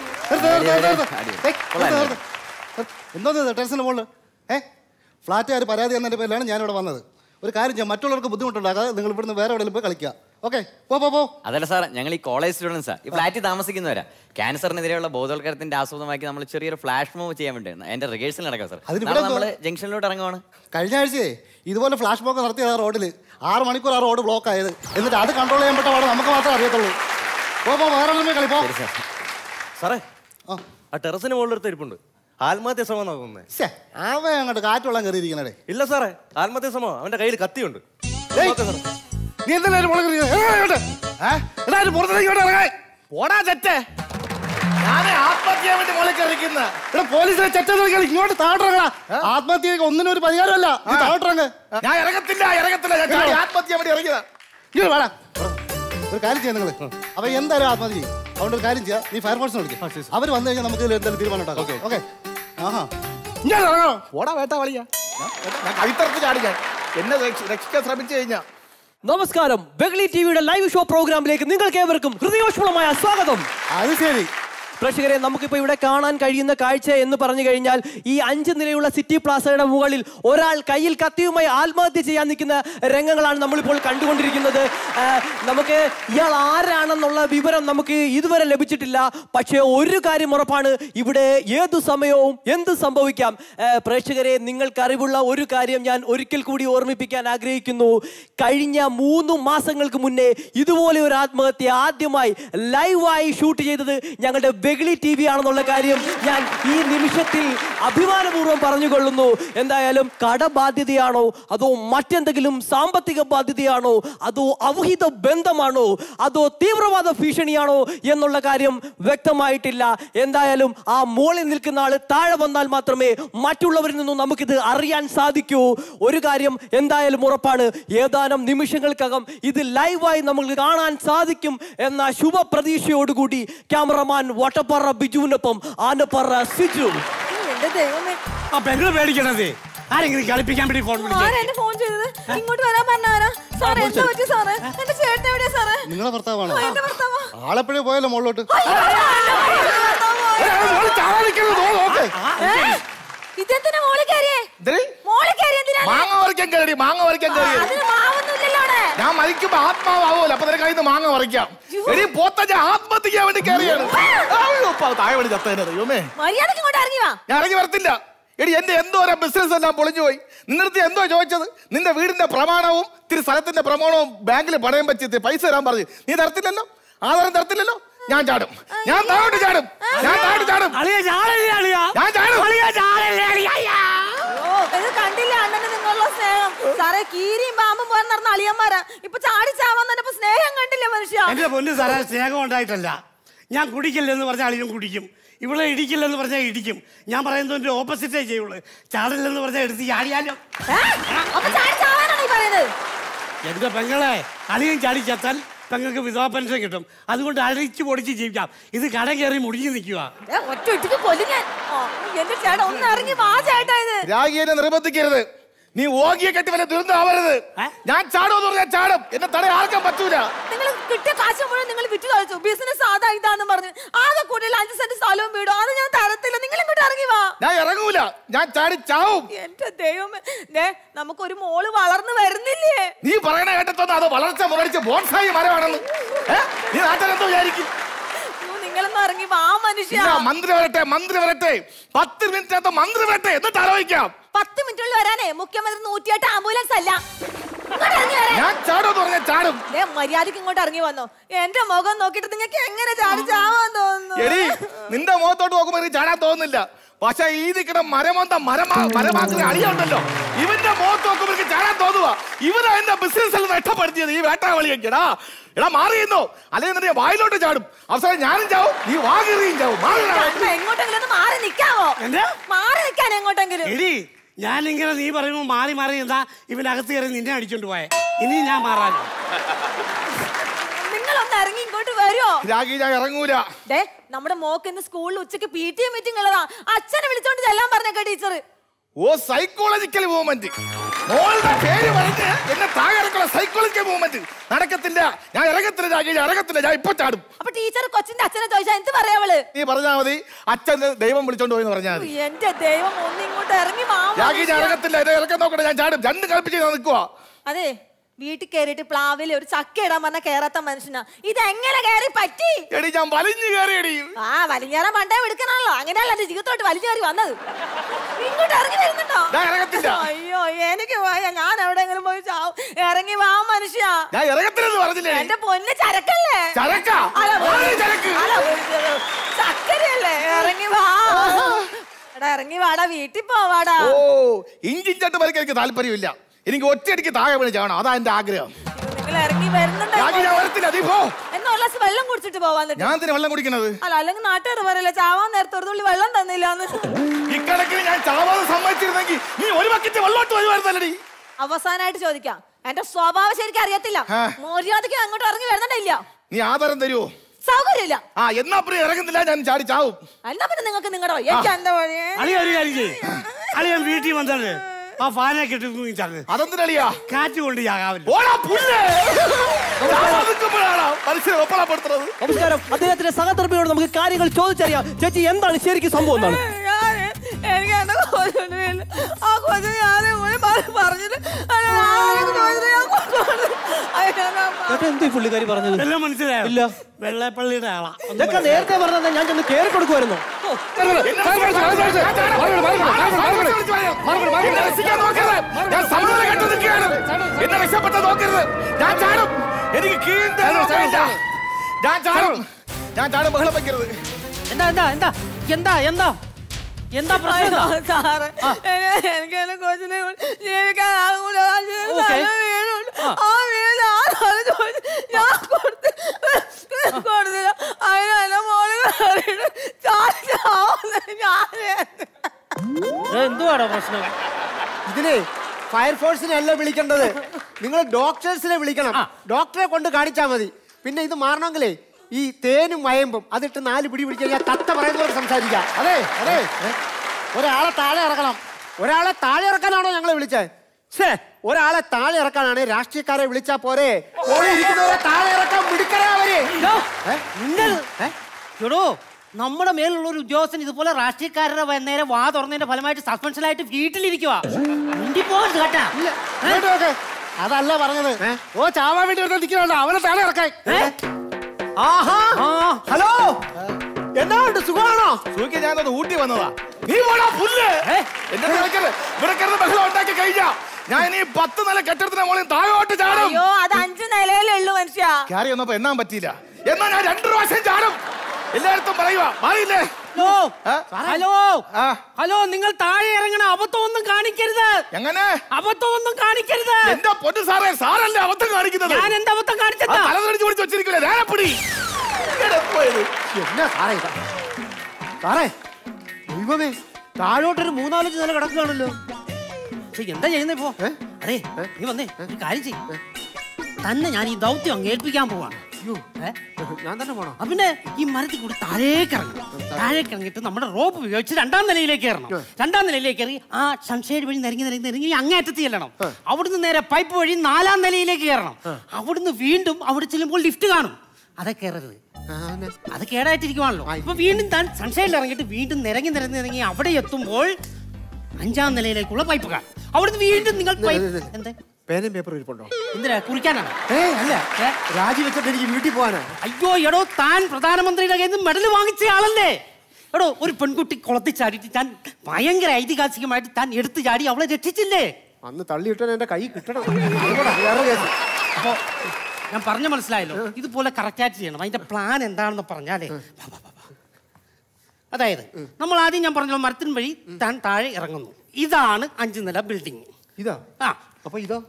എന്തോ ടെറസിന് മുകളിൽ ഏ ഫ്ലാറ്റുകാർ പരാതി എന്നതിൻ്റെ പേരിലാണ് ഞാനിവിടെ വന്നത് ഒരു കാര്യം ചെയ്യാം മറ്റുള്ളവർക്ക് ബുദ്ധിമുട്ടുണ്ടാകാതെ നിങ്ങൾ ഇവിടുന്ന് വേറെ എവിടെയെങ്കിലും പോയി കളിക്കുക ഓക്കെ പോ പോ പോ അതല്ല സാർ ഞങ്ങൾ ഈ കോളേജ് സ്റ്റുഡൻസാ ഈ ഫ്ലാറ്റിൽ താമസിക്കുന്നവരാ ക്യാൻസറിനെതിരെയുള്ള ബോധവൽക്കരണത്തിന്റെ ആസ്വാദമാക്കി നമ്മൾ ചെറിയൊരു ഫ്ലാഷ് മൂവ് ചെയ്യാൻ വേണ്ടി എന്റെ റിഹേഴ്സൽ നടക്കാം സാർ അതിന് ഇവിടെ നാളെ എന്തുവാ? നമ്മൾ ജംഗ്ഷനിലോട്ട് ഇറങ്ങുവാണ് കഴിഞ്ഞ ആഴ്ചയെ ഇതുപോലെ ഫ്ലാഷ് ബോക്ക് നടത്തിയത് ആ റോഡിൽ ആറ് മണിക്കൂർ ആ റോഡ് ബ്ലോക്ക് ആയത് എന്നിട്ട് അത് കൺട്രോൾ ചെയ്യാൻ പറ്റ പാടെ നമുക്ക് മാത്രമേ അറിയത്തുള്ളൂ പോ പോ വേറെ എവിടെയെങ്കിലും പോയി കളി പോ സാറേ ആ. ആ ടെറസിന് മുകളിലെടുത്ത് ഇരിപ്പുണ്ട് ആത്മഹത്യ ശ്രമം നോക്കുന്നത് ശ്ശേ, അവൻ അങ്ങോട്ട് കാറ്റുവെള്ളം കയറിയിരിക്കണേ ഇല്ല സാറേ ആത്മഹത്യ ശ്രമം അവന്റെ കയ്യിൽ കത്തിയുണ്ട് ഏയ്, നോക്ക് സാറേ. നീ എന്തെങ്കിലും മുളക് പുറത്തേക്ക് ഇറങ്ങാൻ ഓടാ തെറ്റേ ഞാനേ ആത്മഹത്യ ചെയ്യാൻ വേണ്ടി മോളിൽ കയറിക്കുന്ന ഇവിടെ പോലീസിനെ ചെറ്റ നോക്കിയാൽ ഇങ്ങോട്ട് താഴോട്ടിറങ്ങാ ആത്മഹത്യക്ക് ഒന്നിനും ഒരു പരിഹാരമല്ല നീ താഴോട്ടിറങ്ങ് ഞാൻ ഇറങ്ങത്തില്ല ഇറങ്ങത്തില്ല ഞാൻ ചാടി ആത്മഹത്യ ചെയ്യാൻ വേണ്ടി ഇറങ്ങിയതാ ഇങ്ങനെ വേടാ ഒരു കാര്യം ചെയ്യാം നിങ്ങൾ അപ്പൊ എന്തായാലും ആത്മഹത്യ ചെയ്യും അതുകൊണ്ട് ഒരു കാര്യം ചെയ്യാം നീ ഫയർഫോഴ്സിനെ വിളിക്കും അവർ വന്നു കഴിഞ്ഞാൽ നമുക്ക് ഇതിൽ എന്തെങ്കിലും തീരുമാനം ഉണ്ടാക്കാം ഓക്കെ ആഹാ ഇങ്ങനെ ഇറങ്ങണോ ഓടാ വേട്ട വളിയാ ഞാൻ കവിത്തറത്ത് ചാടി ഞാൻ എന്നെ രക്ഷ- രക്ഷിക്കാൻ ശ്രമിച്ചു കഴിഞ്ഞാ നമസ്കാരം ബെഗ്ലി ടിവിയുടെ ലൈവ് ഷോ പ്രോഗ്രാമിലേക്ക് നിങ്ങൾക്ക് ഏവർക്കും ഹൃദയോഷ്മളമായ സ്വാഗതം അത് ശരി പ്രേക്ഷകരെ നമുക്കിപ്പോൾ ഇവിടെ കാണാൻ കഴിയുന്ന കാഴ്ച എന്ന് പറഞ്ഞു കഴിഞ്ഞാൽ ഈ അഞ്ച് നിലയുള്ള സിറ്റി പ്ലാസയുടെ മുകളിൽ ഒരാൾ കയ്യിൽ കത്തിയുമായി ആത്മഹത്യ ചെയ്യാൻ നിൽക്കുന്ന രംഗങ്ങളാണ് നമ്മളിപ്പോൾ കണ്ടുകൊണ്ടിരിക്കുന്നത് ആ, നമുക്ക് ഇയാൾ ആരാണെന്നുള്ള വിവരം നമുക്ക് ഇതുവരെ ലഭിച്ചിട്ടില്ല പക്ഷേ ഒരു കാര്യം ഉറപ്പാണ് ഇവിടെ ഏതു സമയവും എന്ത് സംഭവിക്കാം ആ, പ്രേക്ഷകരെ നിങ്ങൾക്ക് അറിവുള്ള ഒരു കാര്യം ഞാൻ ഒരിക്കൽ കൂടി ഓർമ്മിപ്പിക്കാൻ ആഗ്രഹിക്കുന്നു കഴിഞ്ഞ മൂന്ന് മാസങ്ങൾക്ക് മുന്നേ ഇതുപോലെ ഒരു ആത്മഹത്യ ആദ്യമായി ലൈവായി ഷൂട്ട് ചെയ്തത് ഞങ്ങളുടെ വെകിളി ടി വി ആണെന്നുള്ള കാര്യം ഞാൻ ഈ നിമിഷത്തിൽ അഭിമാനപൂർവ്വം പറഞ്ഞുകൊള്ളുന്നു എന്തായാലും കടബാധ്യതയാണോ അതോ മറ്റെന്തെങ്കിലും സാമ്പത്തിക ബാധ്യതയാണോ അതോ അവഹിത ബന്ധമാണോ അതോ തീവ്രവാദ ഭീഷണിയാണോ എന്നുള്ള കാര്യം വ്യക്തമായിട്ടില്ല എന്തായാലും ആ മോളിൽ നിൽക്കുന്ന ആള് താഴെ വന്നാൽ മാത്രമേ മറ്റുള്ളവരിൽ നിന്നും നമുക്കിത് അറിയാൻ സാധിക്കൂ ഒരു കാര്യം എന്തായാലും ഉറപ്പാണ് ഏതാനും നിമിഷങ്ങൾക്കകം ഇത് ലൈവായി നമുക്ക് കാണാൻ സാധിക്കും എന്ന ശുഭപ്രതീക്ഷയോടുകൂടി ക്യാമറമാൻ വട്ടപ്പറ ബിജുവിനൊപ്പം ആനപ്പറ സിജു എന്റെ ദൈവമേ ആ പെങ്ങള് പേടിക്കണത് ആരെങ്കിലും കളിപ്പിക്കാൻ വേണ്ടി ഫോൺ ആരാ വിളിച്ചു എന്നെ ഫോൺ ചെയ്തത് ഇങ്ങോട്ട് വരാൻ പറഞ്ഞാരാ സാറേ എന്താ പറ്റി സാറേ എന്റെ ചേട്ടൻ എവിടെയാ സാറേ നിങ്ങളെ ഭർത്താവാണോ ആ, എന്റെ ഭർത്താവാ ആളെപ്പോഴേ പോയല്ലോ മുകളിലോട്ട് ഏ? ഇതെന്തിനാ മോളിൽ കയറിയേ ഇതേ, മോളിൽ കയറി എന്തിനാ മാങ്ങ പറിക്കാൻ കയറി മാങ്ങ പറിക്കാൻ കയറി അതിന് മാവൊന്നുമില്ലല്ലോ അവിടെ ഞാൻ മരിക്കുമ്പോ ആത്മാവൂല അപ്പൊ നിനക്ക് കയ്യിൽ നിന്ന് മാങ്ങ പറിക്കാം എടി പോത്ത ഞാൻ ആത്മഹത്യ ചെയ്യാൻ വേണ്ടി കയറിയാണ് അയ്യോ, ഇപ്പൊ താഴെ വേണ്ടി ചത്തേനെ ദൈവമേ മര്യാദക്ക് ഇങ്ങോട്ട് ഇറങ്ങി വാ ഞാൻ ഇറങ്ങി വരത്തില്ല എടി എന്റെ എന്തോ ഒരു ബിസിനസ് എല്ലാം പൊളിഞ്ഞു പോയി നിന്നടുത്ത് എന്തോ ചോദിച്ചത് നിന്റെ വീടിന്റെ പ്രമാണവും ഇത്തിരി സ്ഥലത്തിന്റെ പ്രമാണവും ബാങ്കിൽ പണയം വെച്ച് പൈസ തരാൻ പറഞ്ഞു നീ തരത്തില്ലല്ലോ ആധാരം തരത്തില്ലല്ലോ ഞാൻ ചാടും ഞാൻ താഴോട്ട് ചാടും ഞാൻ താഴോട്ട് ചാടും അളിയാ ചാടല്ലേ അളിയാ ഞാൻ ചാടും അളിയാ ചാടല്ലേ അളിയാ ഓ ഇത് കണ്ടില്ല അണ്ണന് നിങ്ങളുള്ള സ്നേഹം സാറേ കീരിയും പാമ്പും പോലെ നടന്ന അളിയന്മാരാ ഇപ്പൊ ചാടി ചാവാൻ തന്നെ സ്നേഹം കണ്ടില്ല മനുഷ്യ എന്റെ പൊന്ന് സാറേ സ്നേഹം ഉണ്ടായിട്ടല്ല ഞാൻ കുടിക്കില്ലെന്ന് പറഞ്ഞാൽ അളിയും കുടിക്കും ഇവിടെ ഇടിക്കില്ലെന്ന് പറഞ്ഞാൽ ഇടിക്കും ഞാൻ പറയുന്നതിന്റെ ഓപ്പോസിറ്റേ ചെയ്യുള്ളൂ ചാടില്ലെന്ന് പറഞ്ഞാൽ എടുത്ത് ചാടിയാലോ ഏ? അപ്പൊ ചാടി ചാവാനാണ് ഈ പറയുന്നത് എന്റെ പെങ്ങളെ അളിയും ചാടി ചത്താൽ പെങ്ങൾക്ക് വിധവാ പെൻഷൻ കിട്ടും അതുകൊണ്ട് അഴിച്ചു പൊടിച്ച് ജീവിക്കാം ഇത് കട കയറി മുടിഞ്ഞു നിൽക്കുക ഏ, ഒറ്റ ഒറ്റക്ക് കൊല്ലും ഞാൻ ഓ, എന്റെ ചേട്ടാ ഒന്ന് ഇറങ്ങി വാ ചേട്ടാ ഇത് രാഗിയെ നിർബന്ധിക്കരുത് നീ ഓകിയെ കെട്ടി വല്ല ദുരന്തം ആവരുത് ഞാൻ ചാടുമെന്ന് പറഞ്ഞാൽ ചാടും എന്നെ തടയാൻ ആർക്കാൻ പറ്റൂല നിങ്ങൾ കിട്ടിയ കാശ് മുഴുവൻ നിങ്ങൾ വിറ്റ് കളിച്ചു ബിസിനസ് അതാ ഇതാന്ന് പറഞ്ഞു ആകെ കൂടുതൽ അഞ്ച് സെന്റ് സ്ഥലവും വീടും അത് ഞാൻ തരത്തില്ല നിങ്ങൾ ഇങ്ങോട്ട് ഇറങ്ങി വാ ഞാൻ ഇറങ്ങൂല ഞാൻ ചാടി ചാവും എന്റെ ദൈവമേ ദേ നമുക്കൊരു മോള് വളർന്നു വരുന്നില്ലേ നീ പറയണ കേട്ടത്തോന്ന് അത് വളർച്ച മുരടിച്ച് ബോൺസായി മരമാണെന്ന് ഏ? നീ നാട്ടിലെന്തോ വിചാരിക്കും അയ്യോ, നിങ്ങളൊന്ന് ഇറങ്ങി വാ മനുഷ്യ ഇല്ല, മന്ത്രി വരട്ടെ മന്ത്രി വരട്ടെ പത്ത് മിനിറ്റിനകത്ത് മന്ത്രി വരട്ടെ എന്നിട്ട് ആലോചിക്കാം പത്ത് മിനിറ്റുള്ളിൽ വരാനേ മുഖ്യമന്ത്രി നൂറ്റിയെട്ട് ആംബുലൻസ് അല്ല ഇങ്ങോട്ട് ഇറങ്ങി വരാൻ. ഞാൻ ചാടുമെന്ന് പറഞ്ഞാൽ ചാടും ദേ, മര്യാദക്ക് ഇങ്ങോട്ട് ഇറങ്ങി വന്നോ എന്റെ മുഖം നോക്കിയിട്ട് നിങ്ങൾക്ക് എങ്ങനെ ചാടി ചാവാൻ തോന്നുന്നു എടി നിന്റെ മുഖത്തോട്ട് നോക്കുമ്പോ എനിക്ക് ചാടാൻ തോന്നുന്നില്ല പക്ഷെ ഈ നിൽക്കുന്ന മരമൊന്ത മരമാ മരമാക്കുന്ന അളിയുണ്ടല്ലോ ഇവന്റെ മുഖത്ത് നോക്കുമ്പോ എനിക്ക് ചാടാൻ തോന്നുക ഇവനാ എന്റെ ബിസിനസ് നഷ്ടപ്പെടുത്തിയത് ഈ വേട്ടാവളിയൊക്കെടാ എടാ മാറിയെന്നോ അല്ലെങ്കിൽ നിന്റെ വായിലോട്ട് ചാടും അവസാനം ഞാനും ചാവും നീ വാകെറിയും ചാവും മാറിടാ. അപ്പൊ എങ്ങോട്ടെങ്കിലും ഒന്ന് മാറി നിക്കാവോ മാറി നിക്കാൻ എങ്ങോട്ടെങ്കിലും എടി ഞാനിങ്ങനെ നീ പറയുമ്പോൾ മാറി മാറി എന്താ ഇവനകത്ത് കയറി നിന്നെ അടിച്ചോണ്ട് പോയെ ഇനി ഞാൻ മാറാനോ നിങ്ങളൊന്ന് ഇറങ്ങി ഇങ്ങോട്ട് വരുമോ രാഗി ഞാൻ ഇറങ്ങൂല ദേ നമ്മുടെ മോക്ക് ഇന്ന് സ്കൂളിൽ ഉച്ചക്ക് പി ടി എ മീറ്റിംഗ് ഉള്ളതാ അച്ഛനെ വിളിച്ചോണ്ട് ചെല്ലാൻ പറഞ്ഞേക്ക ടീച്ചർ ഓ സൈക്കോളജിക്കൽ മൂവ്മെന്റ് മോളുടെ പേര് പറഞ്ഞ് എന്നെ താഴെക്കുള്ള സൈക്കോളജിക്കൽ മൂവ്മെന്റ് നടക്കത്തില്ല ഞാൻ ഇറങ്ങത്തില്ല രാഗി ഞാൻ ഇറങ്ങത്തില്ല ഞാൻ ഇപ്പൊ ചാടും അപ്പൊ ടീച്ചർ കൊച്ചിന്റെ അച്ഛനെ ചോദിച്ചാ എന്ത് പറയാ അവള് നീ പറഞ്ഞാ മതി അച്ഛൻ ദൈവം വിളിച്ചോണ്ട് പോയി പറഞ്ഞാൽ മതി എന്റെ ദൈവം ഒന്ന് ഇങ്ങോട്ട് ഇറങ്ങി വാ രാഗി ഞാൻ മനുഷ്യ. ഇറങ്ങത്തില്ല എന്നെ ഇറക്കം നോക്കട്ടെ ഞാൻ ചാടും രണ്ട് കളിപ്പിച്ച് ഞാൻ നിൽക്കുവാ അതെ വീട്ടിൽ കയറിയിട്ട് പ്ലാവിൽ ഒരു ചക്ക ഇടാൻ പറഞ്ഞ കേറാത്ത മനുഷ്യനാ ഇത് എങ്ങനെ കയറി പറ്റി എടി ഞാൻ വലിഞ്ഞു കയറിയടി ആ വലിഞ്ഞേറാൻ പണ്ടേ എടുക്കണല്ലോ അങ്ങനെയല്ല എന്റെ ജീവിതത്തോട്ട് വലിച്ചു കയറി വന്നത് ഇങ്ങോട്ട് ഇറങ്ങി വരുന്നുണ്ടോ ഞാൻ ഇറങ്ങത്തില്ല. അയ്യോ എനിക്ക് പോയ ഞാൻ എവിടെയെങ്കിലും പോയി ചാവും ഇറങ്ങി വാ മനുഷ്യ ഞാൻ ഇറങ്ങത്തില്ലെന്ന് പറഞ്ഞില്ലേ എന്റെ പൊന്ന് ചരക്കല്ലേ ചരക്കാ? അല്ല, ആര് ചരക്ക്? അല്ല, ചക്കരയല്ലേ ഇറങ്ങി വാ എടാ ഇറങ്ങി വാടാ വീട്ടിൽ പോവാടാ ഓ ഇഞ്ചിഞ്ചാട്ട് വരയ്ക്കാൻ എനിക്ക് താല്പര്യമില്ല എനിക്ക് ഒറ്റയടിക്ക് താഴെ വീണ് ചാവണം അതാ എന്റെ ആഗ്രഹം നിങ്ങൾ ഇറങ്ങി വരുന്നുണ്ടോ രാഗി ഞാൻ വരത്തില്ല നീ പോ എന്നാ ഒരു ഗ്ലാസ് വെള്ളം കുടിച്ചിട്ട് പോവാൻ എന്നിട്ട്. ഞാൻ എന്തിനാ വെള്ളം കുടിക്കണത് അല്ല അല്ലെങ്കിൽ നാട്ടുകാർ പറയല്ലേ ചാവാൻ നേരത്തെ ഒരു തുള്ളി വെള്ളം തന്നില്ലാന്ന് ഇക്കണക്കിന് ഞാൻ ചാവാതെ സമ്മതിച്ചിരുന്നെങ്കിൽ നീ ഒരു ബക്കറ്റ് വെള്ളോട്ട് വരുമായിരുന്നല്ലടി അവസാനമായിട്ട് ചോദിക്കാം എന്റെ സ്വഭാവം ശരിക്കും അറിയത്തില്ല ആ. മര്യാദയ്ക്ക് അങ്ങോട്ട് ഇറങ്ങി വരുന്നുണ്ടില്ല നീ ആധാരം തരുമോ സൗകര്യമില്ല ആ എന്നാ പിന്നെ ഇറങ്ങുന്നില്ല ഞാൻ ചാടി ചാവും എന്നാ പിന്നെ നിങ്ങൾക്ക് നിങ്ങളുടെ വഴി എനിക്ക് എന്റെ വഴി അളിയ ഒരു കാര്യം ചെയ്യ് അളിയൻ വീട്ടിൽ വന്നാല് ആ ഫാനെ കെട്ടി തൂങ്ങിച്ചാണ് അതെന്തിനളിയാ കാറ്റ് കൊണ്ട് ചാകാവില്ല ഓടാ പുല്ലേ ചാവാൻ നിൽക്കുമ്പോഴാണോ മനുഷ്യരെ ഒപ്പളപ്പെടുത്തുന്നത് നമസ്കാരം അദ്ദേഹത്തിന്റെ സഹധർമ്മിയോട് നമുക്ക് കാര്യങ്ങൾ ചോദിച്ചറിയാം ചേച്ചി എന്താണ് ശരിക്കും സംഭവം എന്താണ് ഞാന് എനിക്ക് എന്റെ കൊച്ചിന് വേണ്ടി ആ കൊച്ചിന് ഞാൻ പറഞ്ഞിട്ട് അത് ആരെങ്കിലും ചോദിച്ചിട്ട് ഞാൻ കൊണ്ടുവന്നു. അതിനാണ് അമ്മ. ചേട്ടാ എന്ത് ഈ പുള്ളിക്കാരി പറഞ്ഞത് എല്ലാം മനസ്സിലായോ ഇല്ല വെള്ളപ്പള്ളിയുടെ ആളാ ഇതൊക്കെ നേരത്തെ പറഞ്ഞാൽ ഞാൻ ചെന്ന് കേറി കൊടുക്കുമായിരുന്നു എന്നെ രക്ഷിക്കാൻ നോക്കരുത്. ഞാൻ സമ്മതം കെട്ടി നിൽക്കുകയാണ്. എന്നെ രക്ഷപ്പെട്ട നോക്കരുത് ഞാൻ ചാടും എനിക്ക് കീഴ്ത്ത നോക്കമില്ല. ഞാൻ ചാടും ഞാൻ ചാടും ബഹളം വെക്കരുത് എന്താ എന്താ എന്താ എന്താ എന്താ എന്താ പ്രശ്നം എന്താ? സാറേ ആ. എനിക്ക് എന്റെ കൊച്ചിനെ കൊണ്ട് ജീവിക്കാൻ ആകൂല ഓക്കേ. വീടുണ്ട് ആ. ആ വീട് ആരാണ് ചോദിച്ചു ഞാൻ കൊടുത്ത് കൊടുത്തില്ല അതിന് എന്റെ മോനെ ഞാൻ എന്തുവാടോ പ്രശ്നം ഇതിനെ ഫയർഫോഴ്സിനെ അല്ല വിളിക്കേണ്ടത് നിങ്ങൾ ഡോക്ടേഴ്സിനെ വിളിക്കണം ഡോക്ടറെ കൊണ്ട് കാണിച്ചാൽ മതി പിന്നെ ഇത് മാറണമെങ്കിലേ ഈ തേനും വയമ്പും അതിട്ട് നാല് പിടി പിടിച്ച് കഴിഞ്ഞാൽ തത്ത പറയുന്നവർ സംസാരിക്കാം അതെ അതെ ഒരാളെ താഴെ ഇറക്കണം ഒരാളെ താഴെ ഇറക്കാനാണോ ഞങ്ങളെ വിളിച്ചത് ഛേ ഒരാളെ താഴെ ഇറക്കാനാണ് രാഷ്ട്രീയക്കാരെ വിളിച്ചാ പോരെ ഓടി ഇരിക്കുന്നവരെ താഴെ ഇറക്കാൻ മിടുക്കരാ അവര് എടോ നമ്മുടെ മേലുള്ള ഒരു ഉദ്യോഗസ്ഥൻ ഇതുപോലെ രാഷ്ട്രീയക്കാരുടെ വ- നേരെ വാ തുറന്നതിന്റെ ഫലമായിട്ട് സസ്പെൻഷനായിട്ട് വീട്ടിലിരിക്കുക കേട്ടാ ഇങ്ങോട്ട് നോക്ക്. അതല്ല പറഞ്ഞത് ഓ ചാവാൻ വേണ്ടി വരുന്ന നിൽക്കുന്നുണ്ടോ അവനെ താഴെ ഇറക്കാൻ ആഹാ ഹലോ എന്നാ ഉണ്ട് സുഖമാണോ സുഖിക്ക് ഞാനത് ഊട്ടി വന്നതാ നീ പോടാ പുല്ല് എന്റെ വിളിക്കരുത് ഇവിടെ കിടന്ന് ബഹളം ഉണ്ടാക്കി കഴിഞ്ഞാ ഞാൻ ഇനി പത്ത് നില കെട്ടിടത്തിന് മുകളിൽ താഴോട്ട് ചാടും അയ്യോ അത് അഞ്ചു നിലയിലേ ഉള്ളൂ മനുഷ്യ കയറി വന്നപ്പോ എണ്ണാൻ പറ്റിയില്ല എന്നാ ഞാൻ രണ്ടു പ്രാവശ്യം ചാടും എല്ലായിടത്തും പറയുക മാറിയില്ലേ ഹലോ ഹലോ ഹലോ നിങ്ങൾ താഴെ ഇറങ്ങണ അബദ്ധമൊന്നും കാണിക്കരുത് എങ്ങനെ അബദ്ധമൊന്നും കാണിക്കരുത് എന്റെ പൊന്നു സാറേ സാറല്ലേ അബദ്ധം കാണിക്കുന്നത് ഞാൻ എന്താ അബദ്ധം കാണിച്ചതാ? ആ തലതെറിച്ച് പിടിച്ച് വെച്ചിരിക്കില്ലേ നേരപ്പിടി എന്നാ സാറേ ഇതാ. സാറേ ദൈവമേ താഴോട്ടൊരു മൂന്നാലഞ്ച് നില കിടക്കുകയാണല്ലോ പക്ഷെ എന്താ ചെയ്യുന്നത് ഇപ്പോ അതെ നീ വന്നേ ഒരു കാര്യം ചെയ്യും തന്നെ ഞാൻ ഈ ദൗത്യം അങ്ങ് ഏൽപ്പിക്കാൻ പോവാണ് ഏ? ഞാൻ തന്നെ പോണോ ആ പിന്നെ ഈ മരത്തിൽ കൂടി താഴേക്ക് ഇറങ്ങണം താഴേക്ക് ഇറങ്ങിയിട്ട് നമ്മുടെ റോപ്പ് ഉപയോഗിച്ച് രണ്ടാം നിലയിലേക്ക് കയറണം രണ്ടാം നിലയിലേക്ക് ഇറങ്ങി ആ സംശയ വഴി നിരങ്ങി നിരങ്ങി നിരങ്ങി അങ്ങേറ്റത്ത് ചെല്ലണം അവിടുന്ന് നേരെ പൈപ്പ് വഴി നാലാം നിലയിലേക്ക് കയറണം അവിടുന്ന് വീണ്ടും അവിടെ ചെല്ലുമ്പോൾ ലിഫ്റ്റ് കാണും അതൊക്കെ കയറരുത് അത് കേടായിട്ടിരിക്കുവാണല്ലോ ഇപ്പൊ വീണ്ടും താൻ സൺഷൈഡിൽ ഇറങ്ങിയിട്ട് വീണ്ടും നിരങ്ങി നിരങ്ങി നിരങ്ങി അവിടെ എത്തുമ്പോൾ അഞ്ചാം നിലയിലേക്കുള്ള പൈപ്പ് കാണും അവിടുന്ന് വീണ്ടും നിങ്ങൾ പൈപ്പ് എന്തേ പേനയും പേപ്പറും ഇരിപ്പുണ്ടോ എന്തിനാ കുറിക്കാനാണ് ഏ അല്ല രാജിവെച്ചിട്ട് എനിക്ക് വീട്ടിൽ പോകാനാ അയ്യോ എടോ താൻ പ്രധാനമന്ത്രിയുടെ കയ്യിൽ നിന്ന് മെഡൽ വാങ്ങിച്ച ആളല്ലേ എടോ ഒരു പെൺകുട്ടി കുളത്തിൽ ചാടിയിട്ട് താൻ ഭയങ്കര ഐതിഹാസികമായിട്ട് താൻ എടുത്തു ചാടി അവളെ രക്ഷിച്ചില്ലേ അന്ന് തള്ളിയിട്ടാൻ എന്റെ കൈ കിട്ടണം അതുകൂടാ, വേറെ കേസ് അപ്പോ ഞാൻ പറഞ്ഞ മനസ്സിലായല്ലോ ഇതുപോലെ കറക്റ്റായിട്ട് ചെയ്യണം അതിന്റെ പ്ലാൻ എന്താണെന്ന് പറഞ്ഞാലേ വാ, വാ, വാ, വാ. അതായത് നമ്മൾ ആദ്യം ഞാൻ പറഞ്ഞല്ലോ മരത്തിന് വഴി താൻ താഴെ ഇറങ്ങുന്നു ഇതാണ് അഞ്ചു നില ബിൽഡിംഗ് ഇതാ ആ അപ്പൊ ഇതോ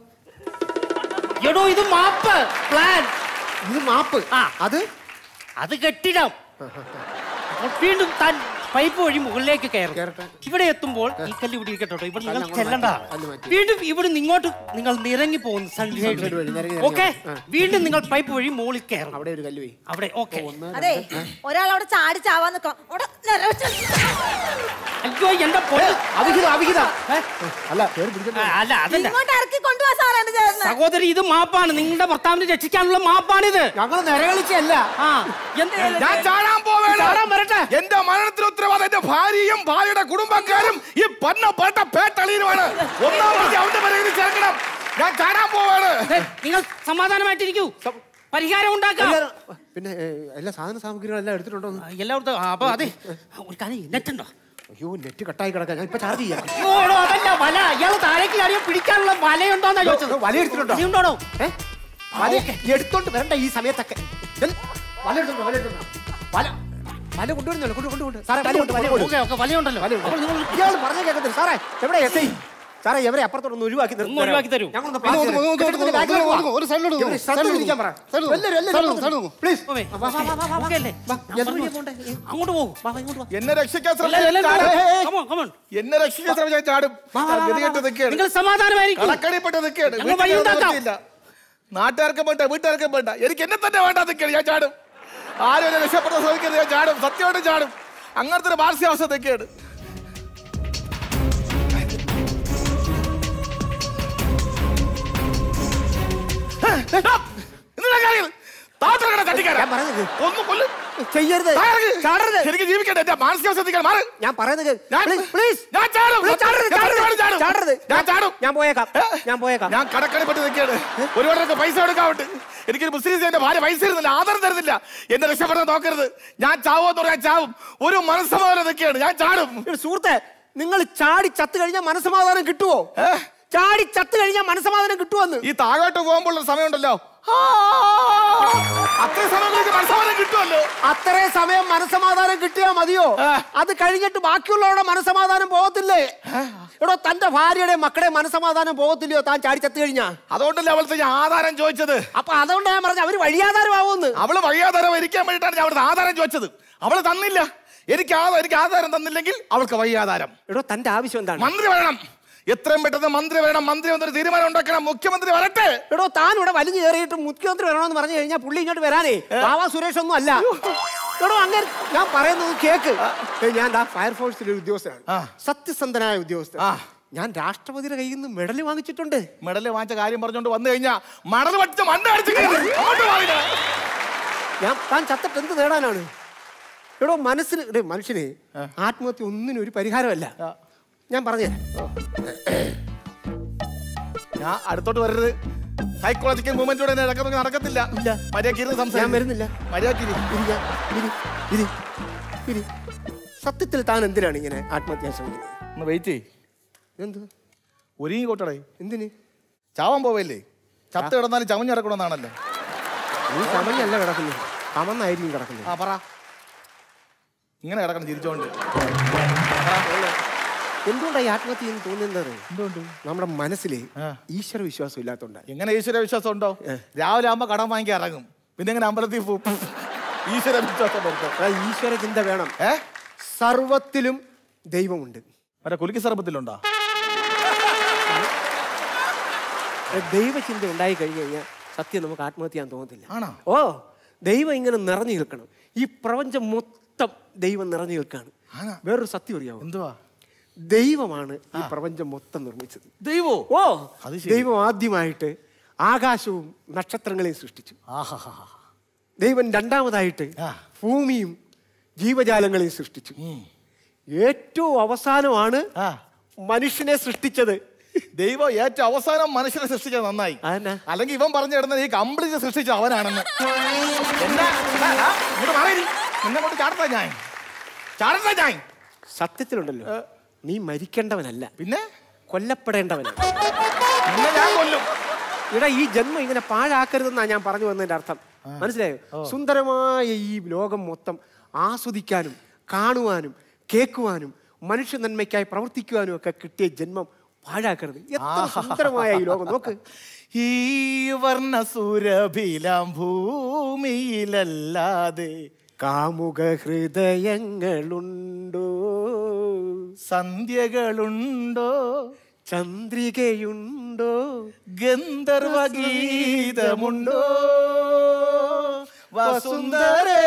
എടോ ഇത് മാപ്പ് പ്ലാൻ ഇത് മാപ്പ് ആ അത് അത് കെട്ടിടം അപ്പോൾ വീണ്ടും താൻ പൈപ്പ് വഴി മുകളിലേക്ക് കയറും ഇവിടെ എത്തുമ്പോൾ ഈ കല്ല് ഇവിടെ ഇരിക്കട്ടോ ഇവിടെ നിങ്ങൾ അങ്ങോട്ട് ചെല്ലണ്ടതാണ് മാറ്റി, മാറ്റി. വീണ്ടും ഇവിടെ ഇങ്ങോട്ട് നിങ്ങൾ നിറങ്ങി പോകുന്നു Sunshade വഴി, നിരങ്ങി, നിരങ്ങി. ഓക്കെ ആ. വീണ്ടും നിങ്ങൾ പൈപ്പ് വഴി മുകളിൽ കയറണം അവിടെ ഒരു കല്ല് പോയി അവിടെ ഓക്കെ അതെ ഒരാൾ അവിടെ ചാടി ചാവാൻ നിക്കാം അവിടെ നിറവെച്ച അയ്യോ എന്റെ പൊന്ന് അവിഹിതം അവിഹിതം ഏ? അല്ല പേര് പിടിക്കണ്ട ആ, അല്ല അതല്ല ഇങ്ങോട്ട് ഇറക്കി കൊണ്ടുപോവാ സാറേ എന്റെ ചേട്ടനെ സഹോദരി ഇത് മാപ്പാണ് നിങ്ങളുടെ ഭർത്താവിനെ രക്ഷിക്കാനുള്ള മാപ്പാണിത് ഞങ്ങൾ നിരകളിച്ചല്ല ആ എന്ത് ഞാൻ ചാടാൻ പോവേണ് ചാടാൻ വരട്ടെ എന്റെ മരണത്തിന് ഉത്തരവാദം എന്റെ ഭാര്യയും ഭാര്യയുടെ കുടുംബക്കാരും ഈ പന്ന പേട്ട പേട്ടളിയുമാണ് ഒന്നാം പ്രതി അവന്റെ പിറകിൽ ചേർക്കണം ഞാൻ ചാടാൻ പോവാണ് ദേ, നിങ്ങൾ സമാധാനമായിട്ടിരിക്കൂ പരിഹാരം ഉണ്ടാക്കാം എല്ലാരും- പിന്നെ ഏ, എല്ലാ സാധന സാമഗ്രികളെല്ലാം എടുത്തിട്ടുണ്ടോ എന്ന്? എല്ലായിടത്തും ആ, അപ്പൊ അതെ ഒരു കാര്യം നെറ്റ് ഉണ്ടോ അയ്യോ നെറ്റ് കട്ടായി കിടക്കാം ഞാൻ ഇപ്പൊ ചാർജ് ചെയ്യാം അയ്യോ, എടോ, അതല്ല വല ഇയാൾ താഴേക്ക് ചാടിയോ പിടിക്കാനുള്ള വലയുണ്ടോന്നാ ചോദിച്ചത് വല എടുത്തിട്ടുണ്ടോ? വലയുണ്ടോടോ ഏ? വല എടുത്തോണ്ട് വരണ്ട ഈ സമയത്തൊക്കെ എൽ- വല എടുത്തോണ്ട് വല എടുത്തോണ്ട് വല വല കൊണ്ടുവരുന്നല്ലോ കൊണ്ട് കൊണ്ട് കൊണ്ട് സാറേ വല കൊണ്ട് വല കൊണ്ട് ഓക്കെ ഓക്കെ വലയുണ്ടല്ലോ വല അപ്പോൾ നിങ്ങൾ ഇയാൾ പറഞ്ഞ കേൾക്കത്തില്ല സാറേ എവിടെ എസ് ഐ സാറേ എവരെ അപ്പുറത്തോടൊന്ന് ഒഴിവാക്കി നിർത്തി ഒന്ന് ഒഴിവാക്കി തരൂ. ഞങ്ങളൊന്ന് ഒന്ന് ഒന്ന് ഒന്ന് ഒന്ന് ഒന്ന് ബാക്കിലേക്ക് ഒന്ന് പോവാം. ഒരു സൈഡിലോട്ട് ഇവരെ പോകും. ശ്രദ്ധ സൈഡിലോട്ട് തിരിക്കാൻ പറ. സൈഡിലോട്ട് എല്ലാവരും, എല്ലാവരും സൈഡിലോട്ട് സൈഡിലോട്ട് സൈഡിലോട്ട് പ്ലീസ് ഓമേ, വാ, വാ, വാ, വാ, വാ. ഓക്കെ അല്ലേ വാ, ഞാൻ ഞാൻ പറഞ്ഞു. പറഞ്ഞ പോണ്ടേ? അങ്ങോട്ട് പോകും വാ ഇങ്ങോട്ട് വാ എന്നെ രക്ഷിക്കാൻ എല്ലാ- എല്ലാ- ശ്രമിച്ചാൽ എല്ലാ- ചാടും. come on, come on. എന്നെ രക്ഷിക്കാൻ ശ്രമിച്ചാൽ ചാടും ഞാൻ ഗതികെട്ട് നിൽക്കുകയാണ് നിങ്ങൾ സമാധാനമായിരിക്കും കടക്കടിപ്പെട്ട് നിൽക്കുകയാണ് ഞങ്ങൾ വഴി ഉണ്ടാക്കാം. നാട്ടുകാർക്കും വേണ്ട വീട്ടുകാർക്കും വേണ്ട എനിക്ക് എന്നെ തന്നെ വേണ്ട നിൽക്കുകയാണ് ഞാൻ ചാടും ആരും എന്നെ രക്ഷപ്പെടുന്ന ശ്രമിക്കരുത് ഞാൻ ചാടും സത്യമായിട്ടും ചാടും അങ്ങനത്തെ ഒരു മാനസികാവസ്ഥ നിൽക്കുകയാണ് ഞാൻ പറഞ്ഞത് ഒന്നും കൊല്ലും ചെയ്യരുത് ചാടരുത് എനിക്ക് ജീവിക്കട്ടെ എന്റെ മാനസികാവസ്ഥ നിൽക്കാൻ മാറി ഞാൻ പറയുന്നത് ഞാൻ- പ്ലീസ് ഞാൻ ചാടും. പ്ലീസ് ചാടരുത് ഞാൻ ചാടരുത് ചാടും. ചാടരുത് ഞാൻ ചാടും. ഞാൻ പോയേക്കാം ഞാൻ പോയേക്കാം ഞാൻ കടക്കണിപ്പെട്ട് നിൽക്കുകയാണ് ഒരുപാടൊക്കെ പൈസ കൊടുക്കാവുണ്ട് എനിക്കൊരു മുസ്ലിം എന്റെ ഭാര്യ പൈസ തരുന്നില്ല ആദരം തരുന്നില്ല എന്നെ രക്ഷപ്പെടുന്ന നോക്കരുത് ഞാൻ ചാവുമെന്ന് പറഞ്ഞാൽ ചാവും ഒരു മനസ്സമാധാനം നിൽക്കുകയാണ് ഞാൻ ചാടും ഒരു സുഹൃത്തെ നിങ്ങൾ ചാടി ചത്തു കഴിഞ്ഞാൽ മനസ്സമാധാനം കിട്ടുവോ ചാടി ചത്തു കഴിഞ്ഞാൽ മനസ്സമാധാനം കിട്ടുമെന്ന് ഈ താഴോട്ട് പോകുമ്പോഴുള്ള സമയമുണ്ടല്ലോ ആ, അത്രയും സമയങ്ങൾക്ക് മനസ്സമാധാനം കിട്ടുമല്ലോ അത്രയും സമയം മനസ്സമാധാനം കിട്ടിയാ മതിയോ അത് കഴിഞ്ഞിട്ട് ബാക്കിയുള്ളവരുടെ മനസ്സമാധാനം പോകത്തില്ലേ എടോ തന്റെ ഭാര്യയുടെ മക്കളുടെ മനസ്സമാധാനം പോകത്തില്ലയോ താൻ ചാടി ചത്തു കഴിഞ്ഞാ അതുകൊണ്ടല്ലേ അവളത്തെ ഞാൻ ആധാരം ചോദിച്ചത് അപ്പൊ അതുകൊണ്ട് ഞാൻ പറഞ്ഞു അവര് വഴിയാധാരമാവുമെന്ന് അവള് വഴിയാധാരം ഇരിക്കാൻ വേണ്ടിയിട്ടാണ് ഞാൻ അവിടുത്തെ ആധാരം ചോദിച്ചത് അവള് തന്നില്ല എനിക്ക് ആ എനിക്ക് ആധാരം തന്നില്ലെങ്കിൽ അവൾക്ക് വഴിയാധാരം എടോ തന്റെ ആവശ്യം എന്താണ് മന്ത്രി വരണം എത്രയും പെട്ടെന്ന് മന്ത്രി വരണം മന്ത്രി വന്നൊരു തീരുമാനം ഉണ്ടാക്കണം മുഖ്യമന്ത്രി വരട്ടെ എടോ താൻ ഇവിടെ വലിഞ്ഞു കയറിയിട്ട് മുഖ്യമന്ത്രി വരണമെന്ന് പറഞ്ഞു കഴിഞ്ഞാൽ പുള്ളി ഇങ്ങോട്ട് വരാനേ ബാബാ സുരേഷ് ഒന്നും അല്ല എടോ അങ്ങനെ ഞാൻ പറയുന്നത് കേക്ക് ഏയ് ഞാൻ ദാ ഫയർഫോഴ്സിലെ ഒരു ഉദ്യോഗസ്ഥനാണ് സത്യസന്ധനായ ഉദ്യോഗസ്ഥൻ ഞാൻ രാഷ്ട്രപതിയുടെ കയ്യിൽ നിന്ന് മെഡൽ വാങ്ങിച്ചിട്ടുണ്ട് മെഡൽ വാങ്ങിച്ച കാര്യം പറഞ്ഞുകൊണ്ട് വന്നു കഴിഞ്ഞാ മണൽ പഠിച്ച മണ്ണ് അടിച്ച് കയറി. അങ്ങോട്ട് മാറില്ല. ഞാൻ താൻ ചത്തിട്ട് എന്ത് നേടാനാണ് എടോ മനസ്സിന് എടേ മനുഷ്യന് ആത്മഹത്യ ഒന്നിനും ഒരു പരിഹാരമല്ല ഞാൻ പറഞ്ഞുതരാം ഞാൻ അടുത്തോട്ട് വരരുത് സൈക്കോളജിക്കൽ മൂവ്മെന്റോടെ നടക്കുന്ന നടക്കത്തില്ല മര്യാദക്ക് ഇരുന്ന് ഞാൻ സംസാരിക്കും വരുന്നില്ല മര്യാദക്ക് ഇരി. ഇരിക്ക, ഇരി, ഇരി, ഇരി. സത്യത്തിൽ താൻ എന്തിനാണ് ഇങ്ങനെ ആത്മഹത്യാ ശ്രമിക്കുന്നത് ഒന്ന് വെയിറ്റ് ചെയ് എന്ത് ഒരുങ്ങി കോട്ടടേ എന്തിന് ചാവാൻ പോവല്ലേ ചത്ത് കിടന്നാലും ചമഞ്ഞ് കിടക്കണമെന്നാണല്ലോ നീ കമഞ്ഞല്ല കിടക്കുന്നത് കമന്നായിരിക്കും കിടക്കുന്നത് ആ പറ ഇങ്ങനെ കിടക്കണം ചിരിച്ചോണ്ട് എന്തുകൊണ്ടാണ് ഈ ആത്മഹത്യ എന്ന് തോന്നുന്നത് നമ്മുടെ മനസ്സിൽ ഈശ്വര വിശ്വാസം ഇല്ലാത്തതുകൊണ്ടാണ് എങ്ങനെ ഈശ്വര വിശ്വാസം ഉണ്ടോ രാവിലെ ആകുമ്പോ കടം വാങ്ങിക്കാൻ ഇറങ്ങും പിന്നെ എങ്ങനെ അമ്പലത്തിൽ പോകും ഈശ്വര വിശ്വാസം വരുത്തോ ആ ഈശ്വര ചിന്ത വേണം സർവത്തിലും ദൈവമുണ്ട് മറ്റേ കുലുക്കി സർപ്പത്തിലുണ്ടോ ദൈവചിന്ത ഉണ്ടായി കഴിഞ്ഞു കഴിഞ്ഞാൽ സത്യം നമുക്ക് ആത്മഹത്യ ചെയ്യാൻ തോന്നത്തില്ല ആണോ ഓ ദൈവം ഇങ്ങനെ നിറഞ്ഞു നിൽക്കണം ഈ പ്രപഞ്ചം മൊത്തം ദൈവം നിറഞ്ഞു നിൽക്കാണ് വേറൊരു സത്യം അറിയാമോ എന്തുവാ ദൈവമാണ് ഈ പ്രപഞ്ചം മൊത്തം നിർമ്മിച്ചത് ദൈവോ ഓ അത് ശരി. ദൈവം ആദ്യമായിട്ട് ആകാശവും നക്ഷത്രങ്ങളെയും സൃഷ്ടിച്ചു ദൈവം രണ്ടാമതായിട്ട് ഭൂമിയും ജീവജാലങ്ങളെയും സൃഷ്ടിച്ചു ഏറ്റവും അവസാനമാണ് മനുഷ്യനെ സൃഷ്ടിച്ചത് ദൈവം ഏറ്റവും അവസാനം മനുഷ്യനെ സൃഷ്ടിച്ചത് നന്നായി അല്ലെങ്കിൽ ഇവൻ പറഞ്ഞു കിടന്നത് ഈ കംപ്ലീറ്റ് സൃഷ്ടിച്ച അവനാണെന്ന് എന്നാ എടാ, എടാ, ഇങ്ങോട്ട് മാറി നിന്നെ കൊണ്ട് ചാടത്താ ഞാൻ ചാടത്താ ഞാൻ സത്യത്തിലുണ്ടല്ലോ നീ മരിക്കേണ്ടവനല്ല പിന്നെ കൊല്ലപ്പെടേണ്ടവനാണ് നിന്നെ ഞാൻ കൊല്ലും ഇവിടെ ഈ ജന്മം ഇങ്ങനെ പാഴാക്കരുതെന്നാ ഞാൻ പറഞ്ഞു വന്നതിന്റെ അർത്ഥം മനസ്സിലായോ സുന്ദരമായ ഈ ലോകം മൊത്തം ആസ്വദിക്കാനും കാണുവാനും കേൾക്കുവാനും മനുഷ്യ നന്മയ്ക്കായി പ്രവർത്തിക്കുവാനും ഒക്കെ കിട്ടിയ ജന്മം പാഴാക്കരുത് എത്ര സുന്ദരമായ ഈ ലോകം നോക്ക് ഈ വർണ്ണസുരഭിലാം ഭൂമിയിലല്ലാതെ കാമുക ഹൃദയങ്ങളുണ്ടോ സന്ധ്യകളുണ്ടോ ചന്ദ്രികയുണ്ടോ ഗന്ധർവഗീതമുണ്ടോ വസുന്ധരേ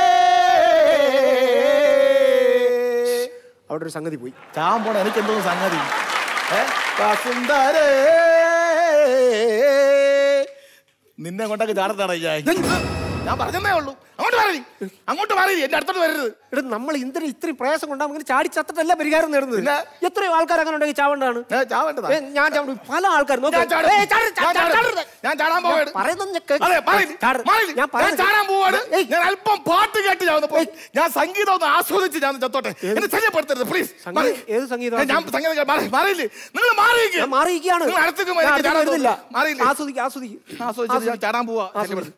അവിടെ ഒരു സംഗതി പോയി ചാൻ പോണ എനിക്ക് എന്തോ സംഗതി ഏ? വസുന്ധരേ നിന്നെ കൊണ്ടൊക്കെ ചാടത്താണ് ഞാൻ ഞാൻ പറഞ്ഞതേ ഉള്ളൂ അങ്ങോട്ട് മാറി അങ്ങോട്ട് മാറി എന്റെ അടുത്തോട്ട് വരരുത് എടാ നമ്മൾ എന്തിനാ ഇത്രയും പ്രയാസം കൊണ്ടാ ഇങ്ങനെ ചാടി ചത്തിട്ടല്ല പരിഹാരം നേടുന്നത് എത്രയോ ആൾക്കാർ അങ്ങനെ ഉണ്ടെങ്കിൽ ചാവണ്ടാണ് ചാവേണ്ടതാ. ഏ, ഞാൻ ചാവും പല ആൾക്കാർ ഞാൻ ചാടും. ഞാൻ ചാടും. ഞാൻ ചാടാൻ പോവാണ് അതെ, മാറിയില്ല. മാറിയില്ല. ഞാൻ ചാടാൻ പോവാണ് ഞാൻ അല്പം പാട്ട് കേട്ട് ഞാൻ ഒന്ന് പോയി ഞാൻ സംഗീതം ഒന്ന് ആസ്വദിച്ച് ഞാൻ ഒന്ന് ചത്തോട്ടെ എന്നെ ശല്യപ്പെടുത്തരുത് പ്ലീസ് ഏത് സംഗീതം ഞാൻ സംഗീതം കേൾക്കാം. മാറി- മാറിയില്ലേ നിങ്ങൾ മാറിയിരിക്കുക ഞാൻ മാറിയിരിക്കുകയാണ് നിങ്ങൾ അടുത്തേക്ക് ഞാൻ മാറി അടുത്തേക്ക് ചാടാൻ വരുന്നില്ല. തോന്നുന്നു. മാറിയില്ലേ ആസ്വദിക്ക് ആസ്വദിക്ക് ആസ്വദിച്ച് ഞാൻ ചാടാൻ പോവാ ശല്യപ്പെടുത്ത്.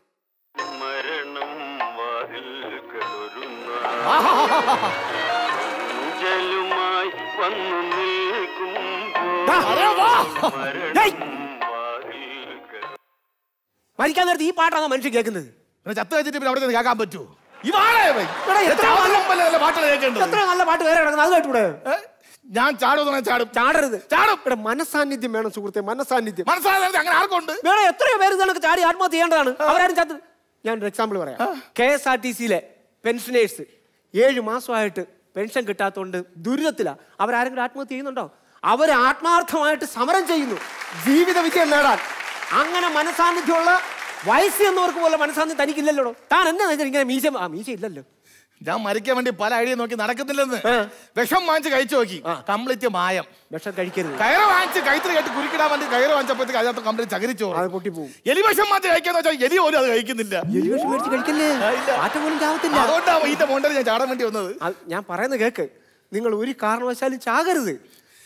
ൂജലുമായി വന്നു നിൽക്കും മരിക്കാൻ നേരത്ത് ഈ പാട്ടാണ് മനുഷ്യൻ കേൾക്കുന്നത് പിന്നെ ചത്ത് വെച്ചിട്ട് പിന്നെ അവിടെ നിന്ന് കേൾക്കാൻ പറ്റുമോ ഈ വാഴ എടാ, എത്ര നല്ല- പാട്ട് കേൾക്കേണ്ടത് എത്ര നല്ല പാട്ട് വേറെ കിടക്കുന്നത് അത് കേട്ടൂടെ ഞാൻ ചാടുമെന്ന് ചാടും ചാടരുത് ചാടും ഇവിടെ മനസാന്നിധ്യം വേണം സുഹൃത്തെ മനസാന്നിധ്യം മനസ്സാകാതെ അങ്ങനെ ആർക്കുണ്ട് വേറെ എത്രയോ പേര് ഇതൊക്കെ ചാടി ആത്മഹത്യ ചെയ്യേണ്ടതാണ് അവരാരും ചത്ത് ഞാൻ ഒരു എക്സാമ്പിൾ പറയാം കെ എസ് ആർ ടി സിയിലെ പെൻഷനേഴ്സ് ഏഴ് മാസമായിട്ട് പെൻഷൻ കിട്ടാത്തതുകൊണ്ട് ദുരിതത്തിലാ അവരാരെങ്കിലും ആത്മഹത്യ ചെയ്യുന്നുണ്ടോ അവർ ആത്മാർത്ഥമായിട്ട് സമരം ചെയ്യുന്നു ജീവിത വിജയം നേടാൻ അങ്ങനെ മനസാന്നിധ്യമുള്ള വയസ്സ് എന്നവർക്ക് പോലെ മനസാന്നിധ്യം തനിക്കില്ലല്ലോ താൻ എന്താ ഇങ്ങനെ മീശ ആ മീശ ഇല്ലല്ലോ ഞാൻ മരിക്കാൻ വേണ്ടി പല ഐഡിയ നോക്കി നടക്കുന്നില്ലെന്ന് വിഷം വാങ്ങിച്ച് കഴിച്ചു നോക്കി കംപ്ലീറ്റ് മായം വിഷം കഴിക്കരുത് കയറ് വാങ്ങിച്ച് കൈത്തിൽ കേട്ട് കുരുക്കിടാൻ വേണ്ടി കയറ് വാങ്ങിച്ചപ്പോഴത്തേക്ക് അതിനകത്ത് കംപ്ലീറ്റ് ചകരിച്ചു അത് പൊട്ടിപ്പോവും എലി വിഷം വാങ്ങിച്ച് കഴിക്കാന്ന് വെച്ചാൽ എലി പോലും അത് കഴിക്കുന്നില്ല എലി വിഷം മേടിച്ച് കഴിക്കല്ലേ ആറ്റ പോലും ചാവത്തില്ല അതുകൊണ്ടാണ് ഇതിന്റെ മോണ്ടൽ ഞാൻ ചാടാൻ വേണ്ടി വന്നത് അത് ഞാൻ പറയുന്നത് കേക്ക് നിങ്ങൾ ഒരു കാരണവശാലും ചാകരുത്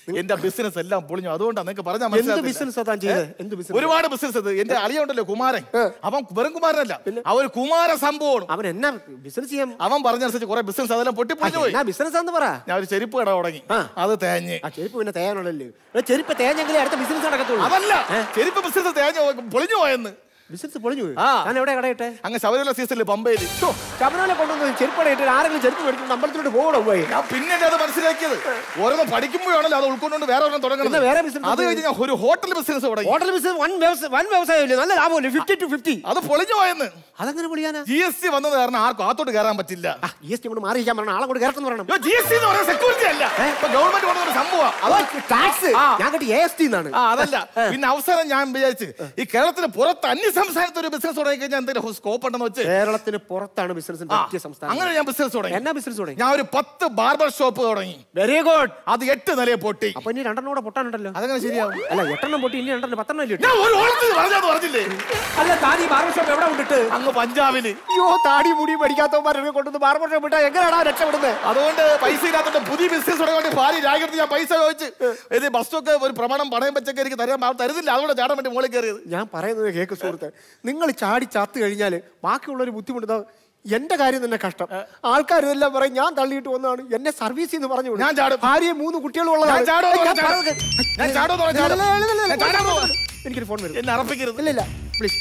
എന്റെ ബിസിനസ് എല്ലാം പൊളിഞ്ഞു അതുകൊണ്ടാണ് നിങ്ങൾക്ക് പറഞ്ഞാൽ എന്ത് മനസ്സിലാകത്തില്ല. ബിസിനസ് താൻ ചെയ്തത് ഏ? എന്ത് ബിസിനസ് ഒരുപാട് ബിസിനസ് ഇത് എന്റെ അളിയുണ്ടല്ലോ കുമാരൻ അവൻ വെറും കുമാരനല്ല അവൻ കുമാര സംഭവമാണ് അവൻ എന്നാ ബിസിനസ് ചെയ്യാൻ അവൻ പറഞ്ഞനുസരിച്ച് കുറെ ബിസിനസ് അതെല്ലാം പൊട്ടി പൊളിഞ്ഞു പോയി എന്നാ ബിസിനസ് ആന്ന് പറ ഞാൻ ഒരു ചെരുപ്പ് കട തുടങ്ങി അത് തേഞ്ഞ് ആ ചെരുപ്പ് പിന്നെ തേയാനുള്ളല്ലേ എടാ, ചെരുപ്പ് തേഞ്ഞെങ്കിലേ അടുത്ത ബിസിനസ് നടക്കത്തുള്ളൂ അതല്ല ചെരുപ്പ് ബിസിനസ് തേഞ്ഞ് പോയി- പൊളിഞ്ഞു പോയെന്ന് ബിസിനസ് പൊളിഞ്ഞു പോയി ആ ഞാൻ എവിടെ കടയിട്ടെ അങ്ങ് ശബരിമല സീസണിൽ പമ്പയില് ശബരിമല കൊണ്ടുവന്ന് ചെരുപ്പ് കടയിട്ട് ആരെങ്കിലും ചെരുപ്പ് മേടിച്ചിട്ട് അമ്പലത്തിലോട്ട് പോകണോ പോയി ഞാൻ പിന്നെ അത് മനസ്സിലാക്കിയത് ഓരോന്ന് പഠിക്കുമ്പോഴാണല്ലോ അത് ഉൾക്കൊണ്ടുകൊണ്ട് വേറെ ഒരെണ്ണം തുടങ്ങുന്നത് എന്നാ വേറെ business അത് കഴിഞ്ഞ് ഞാൻ ഒരു ഹോട്ടൽ ബിസിനസ് തുടങ്ങി ഹോട്ടൽ ബിസിനസ് വൻ വ്യവസായം വൻ വ്യവസായമല്ലേ നല്ല ലാഭമല്ലേ ഫിഫ്റ്റി ടു ഫിഫ്റ്റി അത് പൊളിഞ്ഞു പോയെന്ന് അതെങ്ങനെ പൊളിയാനാ ജി എസ് ടി വന്നത് കാരണം ആർക്കും അകത്തോട്ട് കയറാൻ പറ്റില്ല ജി എസ് ടി കൊണ്ട് മാറിയിരിക്കാൻ പറയണം ആളെ കൊണ്ട് കയറട്ടെന്ന് പറയണം ജി എസ് ടി എന്ന് പറയുന്നത് സെക്യൂരിറ്റി അല്ല ഇപ്പൊ ഗവൺമെന്റ് കൊണ്ടുവന്ന ഒരു സംഭവം അത് ടാക്സ് ഞാൻ കേട്ടി എ എസ് ടി എന്നാണ് ആ അതല്ല പിന്നെ അവസാനം ഞാൻ വിചാരിച്ച് ഈ കേരളത്തിന് പുറത്ത് അന്യ സംസ്ഥാനത്ത് ഒരു ബിസിനസ് തുടങ്ങി കഴിഞ്ഞാൽ എന്തെങ്കിലും സ്കോപ്പ് ഉണ്ടെന്ന് വെച്ച് കേരളത്തിന് പുറത്താണ് ബിസിനസ് പറ്റിയ സംസ്ഥാനം അങ്ങനെ ഞാൻ ബിസിനസ് തുടങ്ങി എന്നാ ബിസിനസ് തുടങ്ങി ഞാൻ ഒരു പത്ത് ബാർബർ ഷോപ്പ് തുടങ്ങി വെരി ഗുഡ് അത് എട്ട് നിലയെ പൊട്ടി അപ്പൊ ഇനി രണ്ടെണ്ണം കൂടെ പൊട്ടാനുണ്ടല്ലോ അതങ്ങനെ ശരിയാവും അല്ല എട്ടെണ്ണം പൊട്ടി ഇനി രണ്ടെണ്ണം പത്തെണ്ണം ഇല്ലേ ഞാൻ ഒരു ഓളത്തിൽ പറഞ്ഞാന്ന് പറഞ്ഞില്ലേ അല്ല താൻ ഈ ബാർബർ ഷോപ്പ് എവിടെ കൊണ്ടിട്ട് അങ്ങ് പഞ്ചാബില് അയ്യോ താടി മുടി പഠിക്കാത്തവന്മാരൊക്കെ കൊണ്ടുവന്ന് ബാർബർ ഷോപ്പ് ഇട്ടാ എങ്ങനെയാണോ രക്ഷപ്പെടുന്നത് അതുകൊണ്ട് പൈസ ഇല്ലാത്തോണ്ട് പുതിയ ബിസിനസ് തുടങ്ങാൻ വേണ്ടി ഭാര്യ രാഗത്ത് ഞാൻ പൈസ ചോദിച്ച് ഇത് ബസ്സൊക്കെ ഒരു പ്രമാണം പണയം വെച്ചൊക്കെ എനിക്ക് തരാൻ അവൻ തരുന്നില്ല അതുകൊണ്ട് ചാടാൻ വേണ്ടി മുകളിൽ കയറിയത് ഞാൻ പറയുന്നത് കേക്ക് സുഹൃത്തെ നിങ്ങൾ ചാടി ചാത്ത് കഴിഞ്ഞാൽ ബാക്കിയുള്ളവർ ബുദ്ധിമുട്ടുന്ന എന്റെ കാര്യം തന്നെ കഷ്ടം ആൾക്കാർ ഇതെല്ലാം പറയും ഞാൻ തള്ളിയിട്ട് വന്നതാണ് എന്നെ സർവീസ് എന്ന് പറഞ്ഞു ഞാൻ ചാടും. ഭാര്യയും മൂന്ന് കുട്ടികളും ഉള്ളതാണ് ഞാൻ ചാടും, ഞാൻ ഞാൻ ചാടും. പറയുന്നത് ഞാൻ ചാടും എന്ന് പറഞ്ഞാൽ ചാടും. ഇല്ല, ഇല്ല, ഇല്ല, ഇല്ല, ഞാൻ ചാടാൻ പോവാ. എനിക്കൊരു ഫോൺ വരും എന്നെ അറപ്പിക്കരുത് ഇല്ല ഇല്ല പ്ലീസ്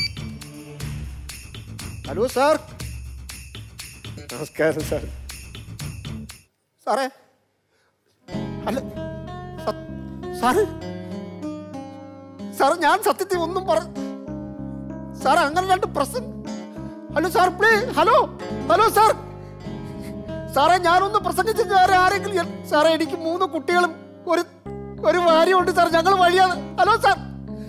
ഹലോ സാർ നമസ്കാരം സാർ സാറേ അല്ല സ- സാറ് സാറ് ഞാൻ സത്യത്തിൽ ഒന്നും പറ സാർ അങ്ങനെ രണ്ട് പ്രശ്നം hello sir please hello hello sir സാറേ ഞാനൊന്ന് പ്രസംഗിച്ച് ഞാൻ ആരെങ്കിലും എൻ- സാറേ എനിക്ക് മൂന്ന് കുട്ടികളും ഒരു ഒരു ഭാര്യയുണ്ട് സാർ ഞങ്ങൾ വഴിയാണ് ഹലോ സാർ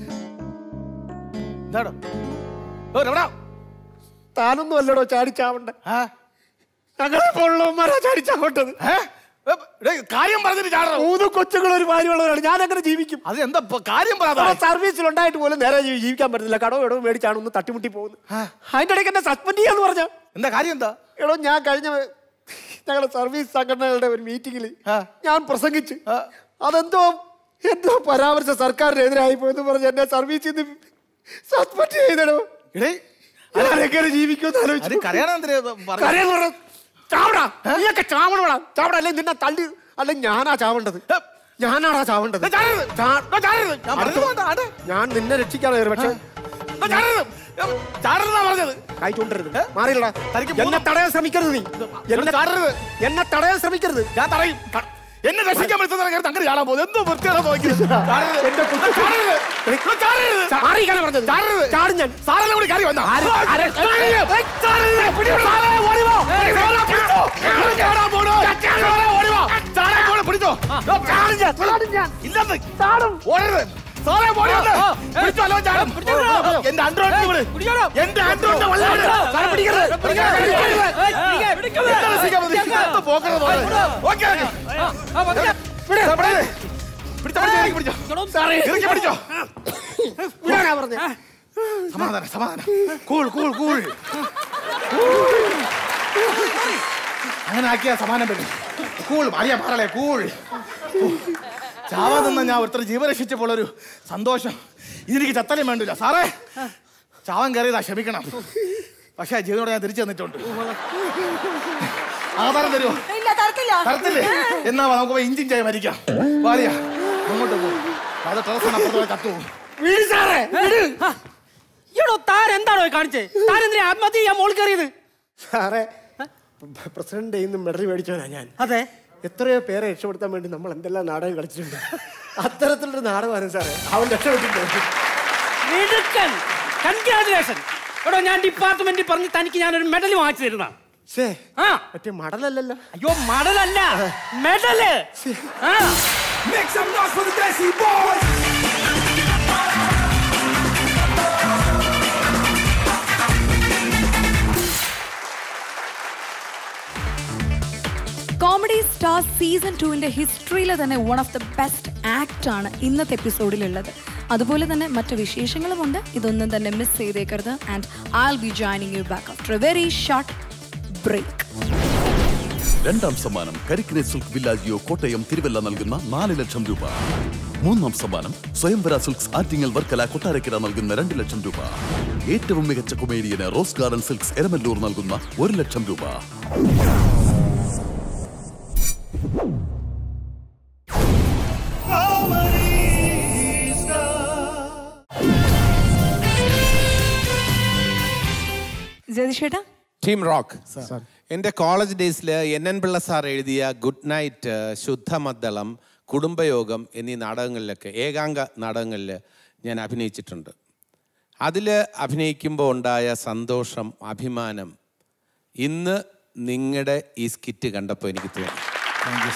എന്താടോ ഓ, രമണ. താനൊന്നും അല്ലടോ ചാടിച്ചാവണ്ട ഞങ്ങളെ പോലുള്ളവന്മാരാ ചാടിച്ചാവട്ടത് ഏ? ഏ, ഡേ, കാര്യം പറഞ്ഞിട്ട് ചാടണം മൂന്ന് കൊച്ചുങ്ങൾ ഒരു ഭാര്യയുള്ളവരാണ് ഞാൻ അങ്ങനെ ജീവിക്കും അത് എന്താ ഇപ്പൊ കാര്യം പറയാ സർവീസിൽ ഉണ്ടായിട്ട് പോലും നേരെ ജീവി- ജീവിക്കാൻ പറ്റുന്നില്ല കടവും ഇടവും മേടിച്ചാണ് ഒന്ന് തട്ടിമുട്ടി പോകുന്നത് അതിന്റെ ഇടയ്ക്ക് എന്നെ സസ്പെൻഡ് ചെയ്യാന്ന് പറഞ്ഞ എന്താ കാര്യം എന്താ എടോ ഞാൻ കഴിഞ്ഞ ഞങ്ങളുടെ സർവീസ് സംഘടനകളുടെ ഒരു മീറ്റിംഗിൽ ഞാൻ പ്രസംഗിച്ചു അതെന്തോ എന്തോ പരാമർശ സർക്കാരിനെതിരായി പോയെന്ന് പറഞ്ഞ് എന്നെ സർവീസിൽ നിന്ന് സസ്പെൻഡ് ചെയ്തടോ ഇടേ ഞാനെങ്ങനെ ജീവിക്കുമെന്ന് അത് ആലോചിച്ചു കരയാൻ എന്തിനാ പറഞ്ഞത്? കരയെന്ന് പറഞ്ഞ ചാവടാ നീയൊക്കെ ചാവണോടാ ചാവടാ അല്ലെങ്കിൽ നിന്നെ തള്ളി അല്ലെ ഞാനാ ചാവേണ്ടത് ഞാനാടാ ചാവേണ്ടത് ദേ, ചാടരുത്. ചാ- ദേ, ചാടരുത്. ഞാൻ പറഞ്ഞത് വേണ്ട, ആടെ. ഞാൻ നിന്നെ രക്ഷിക്കാതെ കയറി പക്ഷേ ദേ, ചാടരുത്. ഏ, ചാടരുതെന്നാ പറഞ്ഞത് കൈ ചൂണ്ടരുത് മാറിയില്ലടാ തനിക്ക് എന്നെ മൂന്ന് തടയാൻ ശ്രമിക്കരുത് നീ എന്നെ ചാടരുത്. എന്നെ തടയാൻ ശ്രമിക്കരുത് ഞാൻ തറയും ത- എന്നെ രക്ഷിക്കാൻ പറ്റുന്ന കാര്യം അങ്ങനെ ചാടാൻ പോകുന്നത് എന്തോ വൃത്തിയാണ് നോക്കിയത് ചാടരുത്. എന്റെ കുട്ടി- ചാടരുത്. ദേ, ചാടരുത്. മാറിയിരിക്കാനാ പറഞ്ഞത് ചാടരുത്. ചാടും ഞാൻ സാറെല്ലാം കൂടി കയറി വന്നാ ആര്- ആര്- ചാടരുത്. ഏ, ചാടരുത്. പിടികൂട്. സാറേ, ഓടി വാ. ഏ, സാറേ, പിടിച്ചോ. സാറേ, ചാടാൻ പോണു. സാറേ, ഓടി വാ. ചാടാൻ പോണു, പിടിച്ചോ. ഏ, ചാടും ഞാൻ. ഇല്ലെന്ന്. ഓടരുത്. സാറേ, ഓടി വന്ന്. പിടിച്ചോ, അല്ലോ, ചാടും. എന്റെ അണ്ടറോട്ട് വിട്. എന്റെ അണ്ടറോട്ട് വല്ലാണ്ട്. സാറേ, പിടിക്കരുത്. പിടിക്കരുത്. എന്താ രക്ഷിക്കാൻ പറ്റുന്നത്? എന്താ പോക്കണത് പോലെ? Okay, okay. വിട്. സാറേ, പിടിക്ക്. പിടിച്ചോ, പിടിച്ചോ, ഇറക്കി പിടിച്ചോ. ഇറക്കി പിടിച്ചോ. വിടാനാ പറഞ്ഞത് സമാധാനം സമാധാനം കൂൾ കൂൾ കൂൾ അങ്ങനെ ആക്കിയ സമാനം പറ്റും കൂൾ മാറിയ മാറലേ കൂൾ ചാവാ നിന്ന് ഞാൻ ഒരുത്തർ ജീവൻ രക്ഷിച്ചപ്പോൾ ഒരു സന്തോഷം ഇതെനിക്ക് ചത്തലും വേണ്ടില്ല സാറേ ചാവാൻ കയറിയതാ ക്ഷമിക്കണം പക്ഷേ ജീവനോടെ ഞാൻ തിരിച്ചു തന്നിട്ടുണ്ട് ആധാരം തരുമോ ഇല്ല തരത്തില്ല തരത്തില്ലേ എന്നാ വാ, നമുക്ക് പോയി ഇഞ്ചിൻ ചായ മരിക്കാം വാരിയ അങ്ങോട്ട് പോകും അത് ടെറസിന് അപ്പുറത്തോടെ കത്തു വീട് സാറേ വീട് എടോ താൻ എന്താണോ കാണിച്ചേ താൻ എന്തിനാ ആത്മഹത്യ ചെയ്യാൻ മോൾ കയറിയത് സാറേ പ്രസിഡന്റ് ഇന്ന് മെഡൽ മേടിച്ചവനാ ഞാൻ അതെ എത്രയോ പേരെ രക്ഷപ്പെടുത്താൻ വേണ്ടി നമ്മൾ എന്തെല്ലാം നാടകം കളിച്ചിട്ടുണ്ട് അത്തരത്തിലൊരു നാടകമാണ് സാറേ അവൻ രക്ഷപ്പെട്ടിട്ടുണ്ട് മിടുക്കൻ കൺഗ്രാജുലേഷൻ എടോ ഞാൻ ഡിപ്പാർട്ട്മെന്റിൽ പറഞ്ഞ് തനിക്ക് ഞാനൊരു മെഡൽ വാങ്ങിച്ചു തരുന്ന ശേ ആ മറ്റേ മടലല്ലല്ലോ അയ്യോ മടലല്ല മെഡല് ആ Make some noise for the Desi Boys! Comedy star season ടുവിന്റെ ഹിസ്റ്ററിയിലെ തന്നെ one of the best act ആണ് ഇന്നത്തെ എപ്പിസോഡിലുള്ളത് അതുപോലെ തന്നെ മറ്റു വിശേഷങ്ങളുമുണ്ട് ഇതൊന്നും തന്നെ മിസ് ചെയ്തേക്കരുത് and I be joining you back after a very short break രണ്ടാം സമ്മാനം കരിക്കിനെ സിൽക്ക് വില്ലാജിയോ കോട്ടയം തിരുവല്ല നൽകുന്ന നാല് ലക്ഷം രൂപ മൂന്നാം സമ്മാനം സ്വയംവര സിൽക്സ് ആറ്റിങ്ങൽ വർക്കല കൊട്ടാരക്കര നൽകുന്ന രണ്ട് ലക്ഷം രൂപ ഏറ്റവും മികച്ച കൊമേഡിയന് റോസ് ഗാർഡൻ സിൽക്സ് എരമല്ലൂർ നൽകുന്ന ഒരു ലക്ഷം രൂപ ജതിഷേട്ടാ ടീം റോക്ക് എൻ്റെ കോളേജ് ഡേയ്സിൽ എൻ എൻ പിള്ള സാർ എഴുതിയ ഗുഡ് നൈറ്റ് ശുദ്ധമദ്ദളം കുടുംബയോഗം എന്നീ നാടകങ്ങളിലൊക്കെ ഏകാംഗ നാടകങ്ങളിൽ ഞാൻ അഭിനയിച്ചിട്ടുണ്ട് അതിൽ അഭിനയിക്കുമ്പോൾ ഉണ്ടായ സന്തോഷം അഭിമാനം ഇന്ന് നിങ്ങളുടെ ഈ സ്കിറ്റ് കണ്ടപ്പോൾ എനിക്ക് തോന്നി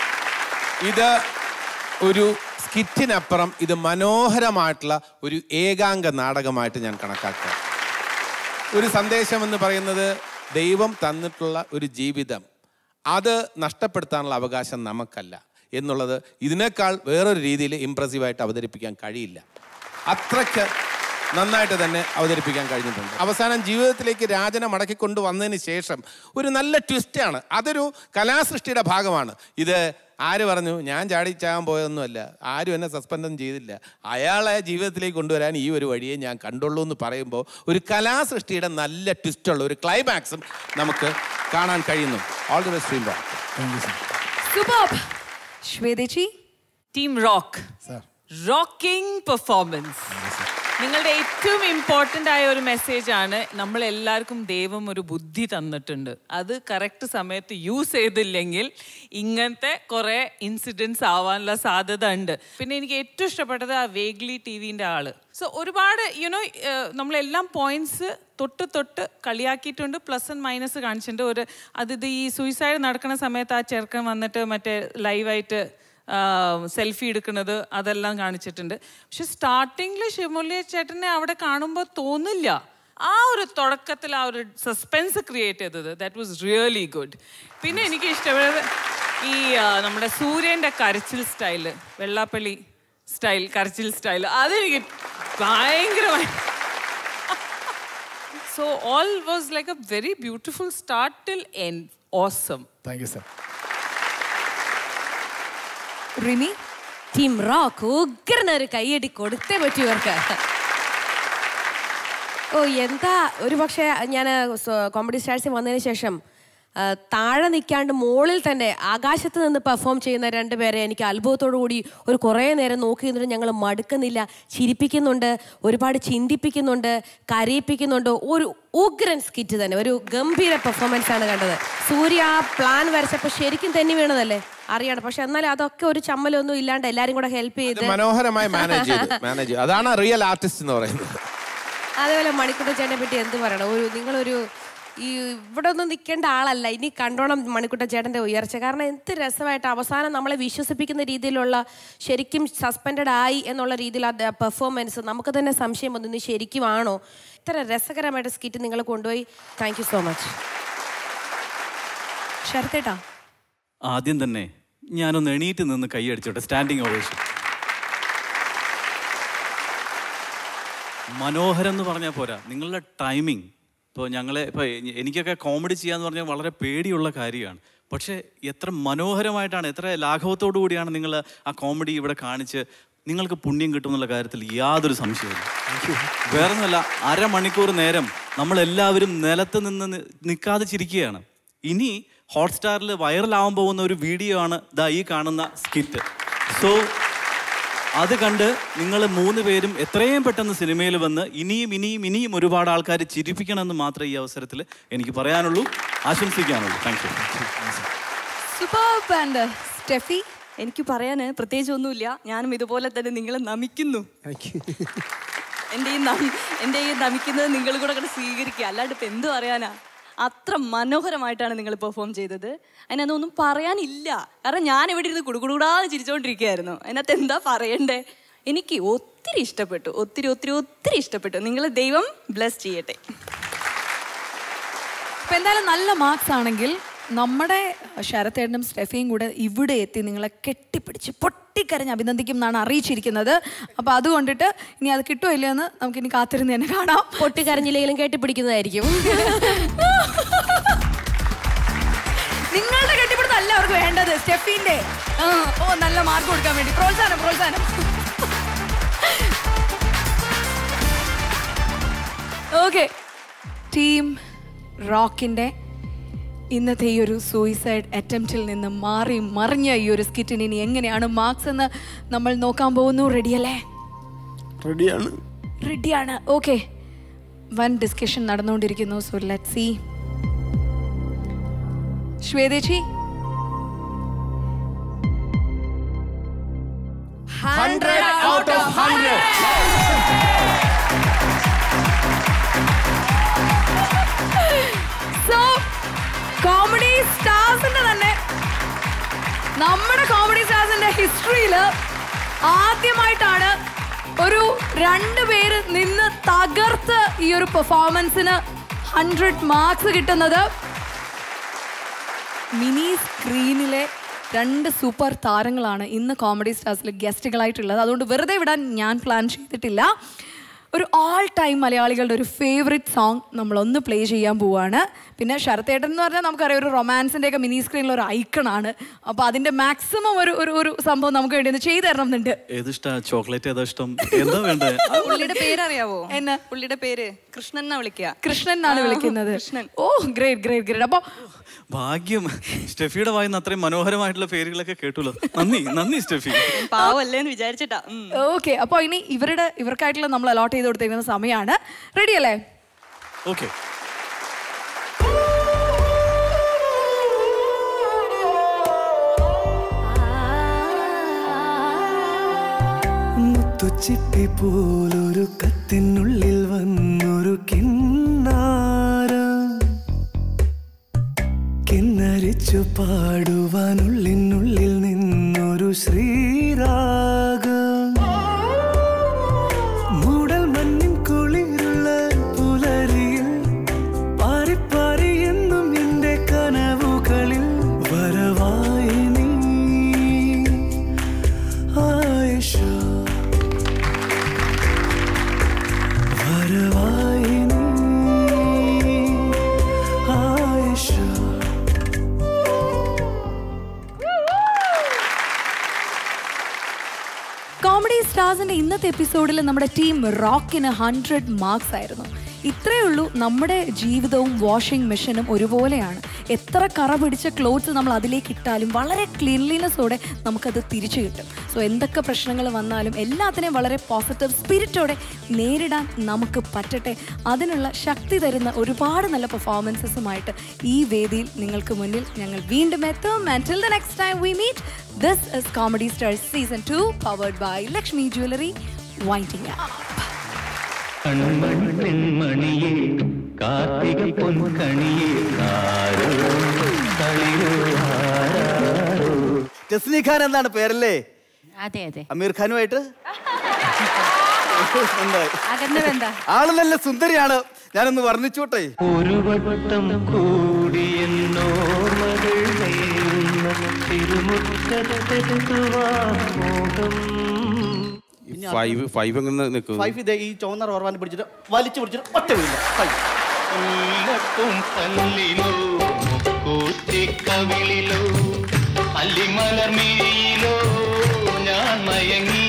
ഇത് ഒരു സ്കിറ്റിനപ്പുറം ഇത് മനോഹരമായിട്ടുള്ള ഒരു ഏകാംഗ നാടകമായിട്ട് ഞാൻ കണക്കാക്കുക ഒരു സന്ദേശം എന്ന് പറയുന്നത് ദൈവം തന്നിട്ടുള്ള ഒരു ജീവിതം അത് നഷ്ടപ്പെടുത്താനുള്ള അവകാശം നമുക്കല്ല എന്നുള്ളത് ഇതിനേക്കാൾ വേറൊരു രീതിയിൽ ഇമ്പ്രസീവായിട്ട് അവതരിപ്പിക്കാൻ കഴിയില്ല അത്രയ്ക്ക് നന്നായിട്ട് തന്നെ അവതരിപ്പിക്കാൻ കഴിഞ്ഞിട്ടുണ്ട് അവസാനം ജീവിതത്തിലേക്ക് രാജനെ മടക്കിക്കൊണ്ട് വന്നതിന് ശേഷം ഒരു നല്ല ട്വിസ്റ്റാണ് അതൊരു കലാസൃഷ്ടിയുടെ ഭാഗമാണ് ഇത് ആര് പറഞ്ഞു ഞാൻ ചാടിച്ചാകാൻ പോയതൊന്നുമല്ല ആരും എന്നെ സസ്പെൻഡൊന്നും ചെയ്തില്ല അയാളെ ജീവിതത്തിലേക്ക് കൊണ്ടുവരാൻ ഈ ഒരു വഴിയെ ഞാൻ കണ്ടുള്ളൂ എന്ന് പറയുമ്പോൾ ഒരു കലാസൃഷ്ടിയുടെ നല്ല ട്വിസ്റ്റുള്ള ഒരു ക്ലൈമാക്സും നമുക്ക് കാണാൻ കഴിയുന്നു all the best feel super ശ്വേതേച്ചി ടീം റോക്ക് റോക്കിംഗ് പെർഫോമൻസ് നിങ്ങളുടെ ഏറ്റവും ഇമ്പോർട്ടൻ്റ് ആയ ഒരു മെസ്സേജ് ആണ് നമ്മൾ എല്ലാവർക്കും ദൈവം ഒരു ബുദ്ധി തന്നിട്ടുണ്ട് അത് കറക്റ്റ് സമയത്ത് യൂസ് ചെയ്തില്ലെങ്കിൽ ഇങ്ങനത്തെ കുറേ ഇൻസിഡൻസ് ആവാനുള്ള സാധ്യത ഉണ്ട് പിന്നെ എനിക്ക് ഏറ്റവും ഇഷ്ടപ്പെട്ടത് ആ വേഗ്ലി ടി വിൻ്റെ ആള് സോ ഒരുപാട് യുനോ നമ്മളെല്ലാം പോയിന്റ്സ് തൊട്ട് തൊട്ട് കളിയാക്കിയിട്ടുണ്ട് പ്ലസ് ആൻഡ് മൈനസ് കാണിച്ചിട്ടുണ്ട് ഒരു അത് ഈ സൂയിസൈഡ് നടക്കുന്ന സമയത്ത് ആ ചെറുക്കൻ വന്നിട്ട് മറ്റേ ലൈവായിട്ട് സെൽഫി എടുക്കുന്നത് അതെല്ലാം കാണിച്ചിട്ടുണ്ട് പക്ഷെ സ്റ്റാർട്ടിങ്ങിൽ ശിവമുരളി ചേട്ടനെ അവിടെ കാണുമ്പോൾ തോന്നില്ല ആ ഒരു തുടക്കത്തിൽ ആ ഒരു സസ്പെൻസ് ക്രിയേറ്റ് ചെയ്തത് ദാറ്റ് വാസ് റിയലി ഗുഡ് പിന്നെ എനിക്ക് ഇഷ്ടപ്പെട്ടത് ഈ ആ, നമ്മുടെ സൂര്യൻ്റെ കരച്ചിൽ സ്റ്റൈല് വെള്ളാപ്പള്ളി സ്റ്റൈൽ കരച്ചിൽ സ്റ്റൈൽ അതെനിക്ക് ഭയങ്കരമായി so all was like a very beautiful start till end awesome thank you sir Rimi team rock ഉഗ്രനൊരു കൈയടി കൊടുത്തേ പറ്റൂ ഇവർക്ക് ഓ എന്താ ഒരു പക്ഷേ ഞാൻ കോമഡി സ്റ്റാർസിൽ വന്നതിന് ശേഷം ആ, താഴെ നിൽക്കാണ്ട് മുകളിൽ തന്നെ ആകാശത്ത് നിന്ന് പെർഫോം ചെയ്യുന്ന രണ്ടുപേരെ എനിക്ക് അത്ഭുതത്തോടു കൂടി ഒരു കുറേ നേരം നോക്കി നിന്നിട്ട് ഞങ്ങൾ മടുക്കുന്നില്ല ചിരിപ്പിക്കുന്നുണ്ട് ഒരുപാട് ചിന്തിപ്പിക്കുന്നുണ്ട് കരയിപ്പിക്കുന്നുണ്ട് ഒരു ഉഗ്രൻ സ്കിറ്റ് തന്നെ ഒരു ഗംഭീര പെർഫോമൻസ് ആണ് കണ്ടത് സൂര്യ ആ പ്ലാൻ വരച്ചപ്പോൾ ശരിക്കും തെന്നി വീണതല്ലേ അറിയണം പക്ഷെ എന്നാലും അതൊക്കെ ഒരു ചമ്മലൊന്നും ഇല്ലാണ്ട് എല്ലാരും കൂടെ ഹെൽപ്പ് ചെയ്ത് മനോഹരമായി മാനേജ് ചെയ്ത് മാനേജ് ചെയ്തു അതാണ് റിയൽ ആർട്ടിസ്റ്റ് എന്ന് പറയുന്നത് അതേപോലെ മണിക്കുട്ട ചേട്ടനെ പറ്റി എന്ത് പറയണം ഒരു നിങ്ങളൊരു ഈ ഇവിടെ ഒന്നും നിൽക്കേണ്ട ആളല്ല ഇനി കണ്ടോണം മണിക്കുട്ട ചേട്ടൻ്റെ ഉയർച്ച കാരണം എന്ത് രസമായിട്ട് അവസാനം നമ്മളെ വിശ്വസിപ്പിക്കുന്ന രീതിയിലുള്ള ശരിക്കും സസ്പെൻഡഡ് ആയി എന്നുള്ള രീതിയിൽ അത് പെർഫോമൻസ് നമുക്ക് തന്നെ സംശയം വന്നു ഇനി ശരിക്കും ആണോ ഇത്ര രസകരമായിട്ട് സ്കിറ്റ് നിങ്ങൾ കൊണ്ടുപോയി താങ്ക് യു സോ മച്ച് ശരത്തേട്ടാ ആദ്യം തന്നെ ഞാനൊന്ന് എണീറ്റ് നിന്ന് കൈയടിച്ചോട്ടെ സ്റ്റാൻഡിങ് ഓവേഷൻ മനോഹരം എന്ന് പറഞ്ഞാൽ പോരാ നിങ്ങളുടെ ടൈമിങ് ഇപ്പോൾ ഞങ്ങളെ ഇപ്പോൾ എനിക്കൊക്കെ കോമഡി ചെയ്യാന്ന് പറഞ്ഞാൽ വളരെ പേടിയുള്ള കാര്യമാണ് പക്ഷേ എത്ര മനോഹരമായിട്ടാണ് എത്ര ലാഘവത്തോടു കൂടിയാണ് നിങ്ങൾ ആ കോമഡി ഇവിടെ കാണിച്ച് നിങ്ങൾക്ക് പുണ്യം കിട്ടും എന്നുള്ള കാര്യത്തിൽ യാതൊരു സംശയമില്ല വേറെ ഒന്നുമല്ല അരമണിക്കൂർ നേരം നമ്മളെല്ലാവരും നിലത്ത് നിന്ന് നി- നിൽക്കാതെ ചിരിക്കുകയാണ് ഇനി ഹോട്ട്സ്റ്റാറിൽ വൈറലാവാൻ പോകുന്ന ഒരു വീഡിയോ ആണ് ദാ ഈ കാണുന്ന സ്കിറ്റ് സോ അത് കണ്ട് നിങ്ങൾ മൂന്ന് പേരും എത്രയും പെട്ടെന്ന് സിനിമയിൽ വന്ന് ഇനിയും ഇനിയും ഇനിയും ഒരുപാട് ആൾക്കാർ ചിരിപ്പിക്കണമെന്ന് മാത്രമേ ഈ അവസരത്തിൽ എനിക്ക് പറയാനുള്ളൂ ആശംസിക്കാനുള്ളൂ thank you super and Steffi എനിക്ക് പറയാൻ പ്രത്യേകിച്ച് ഒന്നുമില്ല ഞാനും ഇതുപോലെ തന്നെ നിങ്ങളെ നമിക്കുന്നു എൻ്റെ ഈ നം- എൻ്റെ ഈ നമിക്കുന്നത് നിങ്ങൾ കൂടെ കൂടെ സ്വീകരിക്കുക അല്ലാണ്ട് ഇപ്പം എന്ത് പറയാനാ അത്ര മനോഹരമായിട്ടാണ് നിങ്ങൾ പെർഫോം ചെയ്തത് അതിനൊന്നും പറയാനില്ല കാരണം ഞാൻ ഇവിടെ ഇരുന്ന് കുടുകുടുകൂടാന്ന് ചിരിച്ചുകൊണ്ടിരിക്കുകയായിരുന്നു അതിനകത്ത് എന്താ പറയണ്ടേ എനിക്ക് ഒത്തിരി ഇഷ്ടപ്പെട്ടു ഒത്തിരി ഒത്തിരി ഒത്തിരി ഇഷ്ടപ്പെട്ടു നിങ്ങളെ ദൈവം ബ്ലെസ് ചെയ്യട്ടെ അപ്പൊ എന്തായാലും നല്ല മാർക്സ് ആണെങ്കിൽ നമ്മുടെ ശരത്തേട്ടനും സ്റ്റെഫിയും കൂടെ ഇവിടെ എത്തി നിങ്ങളെ കെട്ടിപ്പിടിച്ച് പൊട്ടിക്കരഞ്ഞ് അഭിനന്ദിക്കും എന്നാണ് അറിയിച്ചിരിക്കുന്നത് അപ്പൊ അതുകൊണ്ടിട്ട് ഇനി അത് കിട്ടുമോ ഇല്ലയോ എന്ന് നമുക്ക് ഇനി കാത്തിരുന്ന് തന്നെ കാണാം പൊട്ടിക്കരഞ്ഞില്ലെങ്കിലും കെട്ടിപ്പിടിക്കുന്നതായിരിക്കും നിങ്ങളുടെ മാർക്ക് വേണ്ടത് സ്റ്റെഫിന്റെ ആ, ഓ നല്ല മാർക്ക് കൊടുക്കാൻ വേണ്ടി പ്രോത്സാഹനം പ്രോത്സാഹനം ഓക്കെ ടീം റോക്കിന്റെ ഇന്നത്തെ ഈ ഒരു സൂയിസൈഡ് അറ്റംപ്റ്റിൽ നിന്ന് മാറി മറിഞ്ഞ ഈ ഒരു സ്കിറ്റിന് ഇനി എങ്ങനെയാണ് മാർക്സ് എന്ന് നമ്മൾ നോക്കാൻ പോകുന്നു റെഡിയല്ലേ റെഡിയാണ് റെഡിയാണ് ഓക്കെ വൻ ഡിസ്കഷൻ നടന്നുകൊണ്ടിരിക്കുന്നു സോ ലെറ്റ് സി ശ്വേതേച്ചി hundred out of hundred so comedy സ്റ്റാർസിന്റെ തന്നെ നമ്മുടെ കോമഡി സ്റ്റാർസിന്റെ ഹിസ്റ്ററിയിൽ ആദ്യമായിട്ടാണ് ഒരു രണ്ട് പേര് നിന്ന് തകർത്ത് ഈ ഒരു പെർഫോമൻസിന് ഹൺഡ്രഡ് മാർക്സ് കിട്ടുന്നത് മിനി സ്ക്രീനിലെ രണ്ട് സൂപ്പർ താരങ്ങളാണ് ഇന്ന് കോമഡി സ്റ്റാർസിൽ ഗസ്റ്റുകളായിട്ടുള്ളത് അതുകൊണ്ട് വെറുതെ വിടാൻ ഞാൻ പ്ലാൻ ചെയ്തിട്ടില്ല ഒരു ഓൾ ടൈം മലയാളികളുടെ ഒരു ഫേവറേറ്റ് സോങ് നമ്മളൊന്ന് പ്ലേ ചെയ്യാൻ പോവാണ് പിന്നെ ശരത്തേട്ടൻ എന്ന് പറഞ്ഞാൽ നമുക്കറിയാം ഒരു റൊമാൻസിൻ്റെ ഒക്കെ മിനി സ്ക്രീനിൽ ഒരു ഐക്കണാണ് അപ്പോൾ അതിൻ്റെ മാക്സിമം ഒരു ഒരു ഒരു സംഭവം നമുക്ക് വേണ്ടി ഒന്ന് ചെയ്തു തരണം എന്നുണ്ട് ഏത് ഇഷ്ടാ ചോക്ലേറ്റ് ഏതാ ഇഷ്ടം എന്താ വേണ്ടേ പുള്ളിയുടെ പേരറിയാവോ എന്നാ പുള്ളിയുടെ പേര് കൃഷ്ണൻ എന്നാ വിളിക്കുക കൃഷ്ണൻ എന്നാണ് വിളിക്കുന്നത് ഓ ഗ്രേറ്റ് ഗ്രേറ്റ് ഗ്രേറ്റ് അപ്പോൾ ഭാഗ്യം സ്റ്റെഫിയുടെ വായിന്ന് അത്രയും മനോഹരമായിട്ടുള്ള പേരുകളൊക്കെ കേട്ടുല്ലോ നന്ദി നന്ദി സ്റ്റെഫി പാവല്ലേ എന്ന് വിചാരിച്ചിട്ടാ ഉം. ഓക്കെ അപ്പോൾ ഇനി ഇവരുടെ ഇവർക്കായിട്ടുള്ള നമ്മൾ അലോട്ട് ചെയ്ത് കൊടുത്തിരിക്കുന്ന സമയമാണ് റെഡി അല്ലേ ഓക്കെ മുത്തുച്ചിപ്പി പോലൊരു കത്തിനുള്ളിൽ വന്നൊരു കിന്നാര കിന്നരിച്ചു പാടുവാനുള്ളിനുള്ളിൽ നിന്നൊരു ശ്രീരാഗം മൂടൽ മഞ്ഞിൻ കുളിരുള്ള പുലരിയിൽ പാറിപ്പാറി എന്നും എന്റെ കനവുകളിൽ വരവായി നീ ആയിഷ വരവായി നീ ആയിഷ കോമഡി സ്റ്റാർസിന്റെ ഇന്നത്തെ എപ്പിസോഡിൽ നമ്മുടെ ടീം റോക്കിന് ഹൺഡ്രഡ് മാർക്സ് ആയിരുന്നു ഇത്രയേ ഉള്ളൂ നമ്മുടെ ജീവിതവും വാഷിംഗ് മെഷീനും ഒരുപോലെയാണ് എത്ര കറ പിടിച്ച ക്ലോത്ത്സ് നമ്മൾ അതിലേക്ക് ഇട്ടാലും വളരെ ക്ലീൻലിനെസ്സോടെ നമുക്കത് തിരിച്ചു കിട്ടും സോ എന്തൊക്കെ പ്രശ്നങ്ങൾ വന്നാലും എല്ലാത്തിനെയും വളരെ പോസിറ്റീവ് സ്പിരിറ്റോടെ നേരിടാൻ നമുക്ക് പറ്റട്ടെ അതിനുള്ള ശക്തി തരുന്ന ഒരുപാട് നല്ല പെർഫോമൻസസുമായിട്ട് ഈ വേദിയിൽ നിങ്ങൾക്ക് മുന്നിൽ ഞങ്ങൾ വീണ്ടും എത്തും and till the next time we meet this is comedy stars season two powered by Lakshmi jewellery winding പെൺമണിയെ കാർത്തിക പൊൻകണിയെ ആരോ തളിരോ ആരാരോ ജസ്നി ഖാൻ എന്നാണ് പേരല്ലേ അതെ അതെ അമീർ ഖാനുമായിട്ട് എന്തായി? അകന്നതെന്താ ആള് നല്ല സുന്ദരിയാണ് ഞാനൊന്ന് വർണ്ണിച്ചോട്ടെ ഒരു വട്ടം കൂടിയെന്നോർമകൾ നേരുന്ന തിരുമുറ്റത്തെത്തുവാൻ മോഹം ഫൈവ് ഫൈവ് എങ്ങനെ നിൽക്കും ഫൈവ് ഇതേ ഈ ചുവന്ന ഓർവാൻ പിടിച്ചിട്ട് വലിച്ചു പിടിച്ചിട്ട് ഒറ്റ വീണ്ട ഫൈവ് ഉള്ളത്തും തല്ലിലോ കൂത്തിക്കവിളിലോ അല്ലിമലർമിഴിയിലോ ഞാൻ മയങ്ങി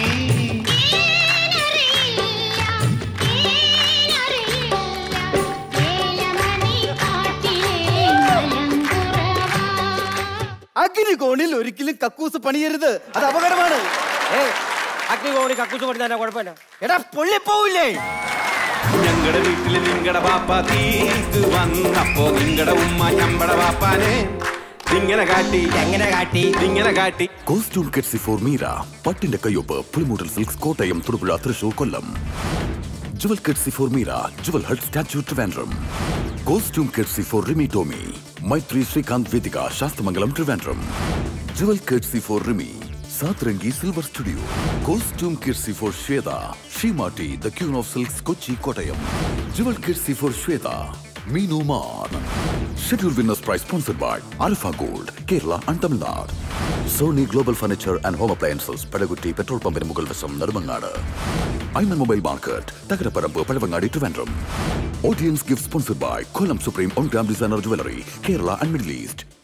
അഗ്നികോണിൽ ഒരിക്കലും കക്കൂസ് പണിയരുത് അത് അപകടമാണ് അഗ്നികോണി കക്കൂസ് പണിതാ കുഴപ്പമില്ല എടാ പൊള്ളിപ്പോവില്ലേ ഞങ്ങളുടെ വീട്ടില് നിങ്ങളുടെ പാപ്പ തീക്ക് വന്നപ്പോ നിങ്ങളുടെ ഉമ്മ ഞമ്മടെ പാപ്പാനെ ഇങ്ങനെ കാട്ടി എങ്ങനെ കാട്ടി ഇങ്ങനെ കാട്ടി കോസ്റ്റ്യൂം കെറ്റ്സി ഫോർ മീര പട്ടിന്റെ കയ്യൊപ്പ് Pulimoottil silks Kottayam Thodupuzha Thrissur Kollam jewel courtesy for Meera jewel hut statue Trivandrum costume courtesy for Rimi Tomy Maithri Srikanth Vedika Sasthamangalam Trivandrum jewel courtesy for Rimi Satrangi silver studio costume courtesy for Shweta Seematti the queen of silks Kochi Kottayam jewel courtesy for Shweta Meenu മാൻ schedule winners prize sponsored by alpha gold Kerala and Tamil Nadu Sony global furniture and home appliances Padakutti petrol പമ്പിന് മുകൾ വശം Nedumangad Aiman mobile market Thakaraparambu Pazhavangadi Trivandrum audience gift sponsored by Kollam supreme one gram designer jewellery Kerala and middle east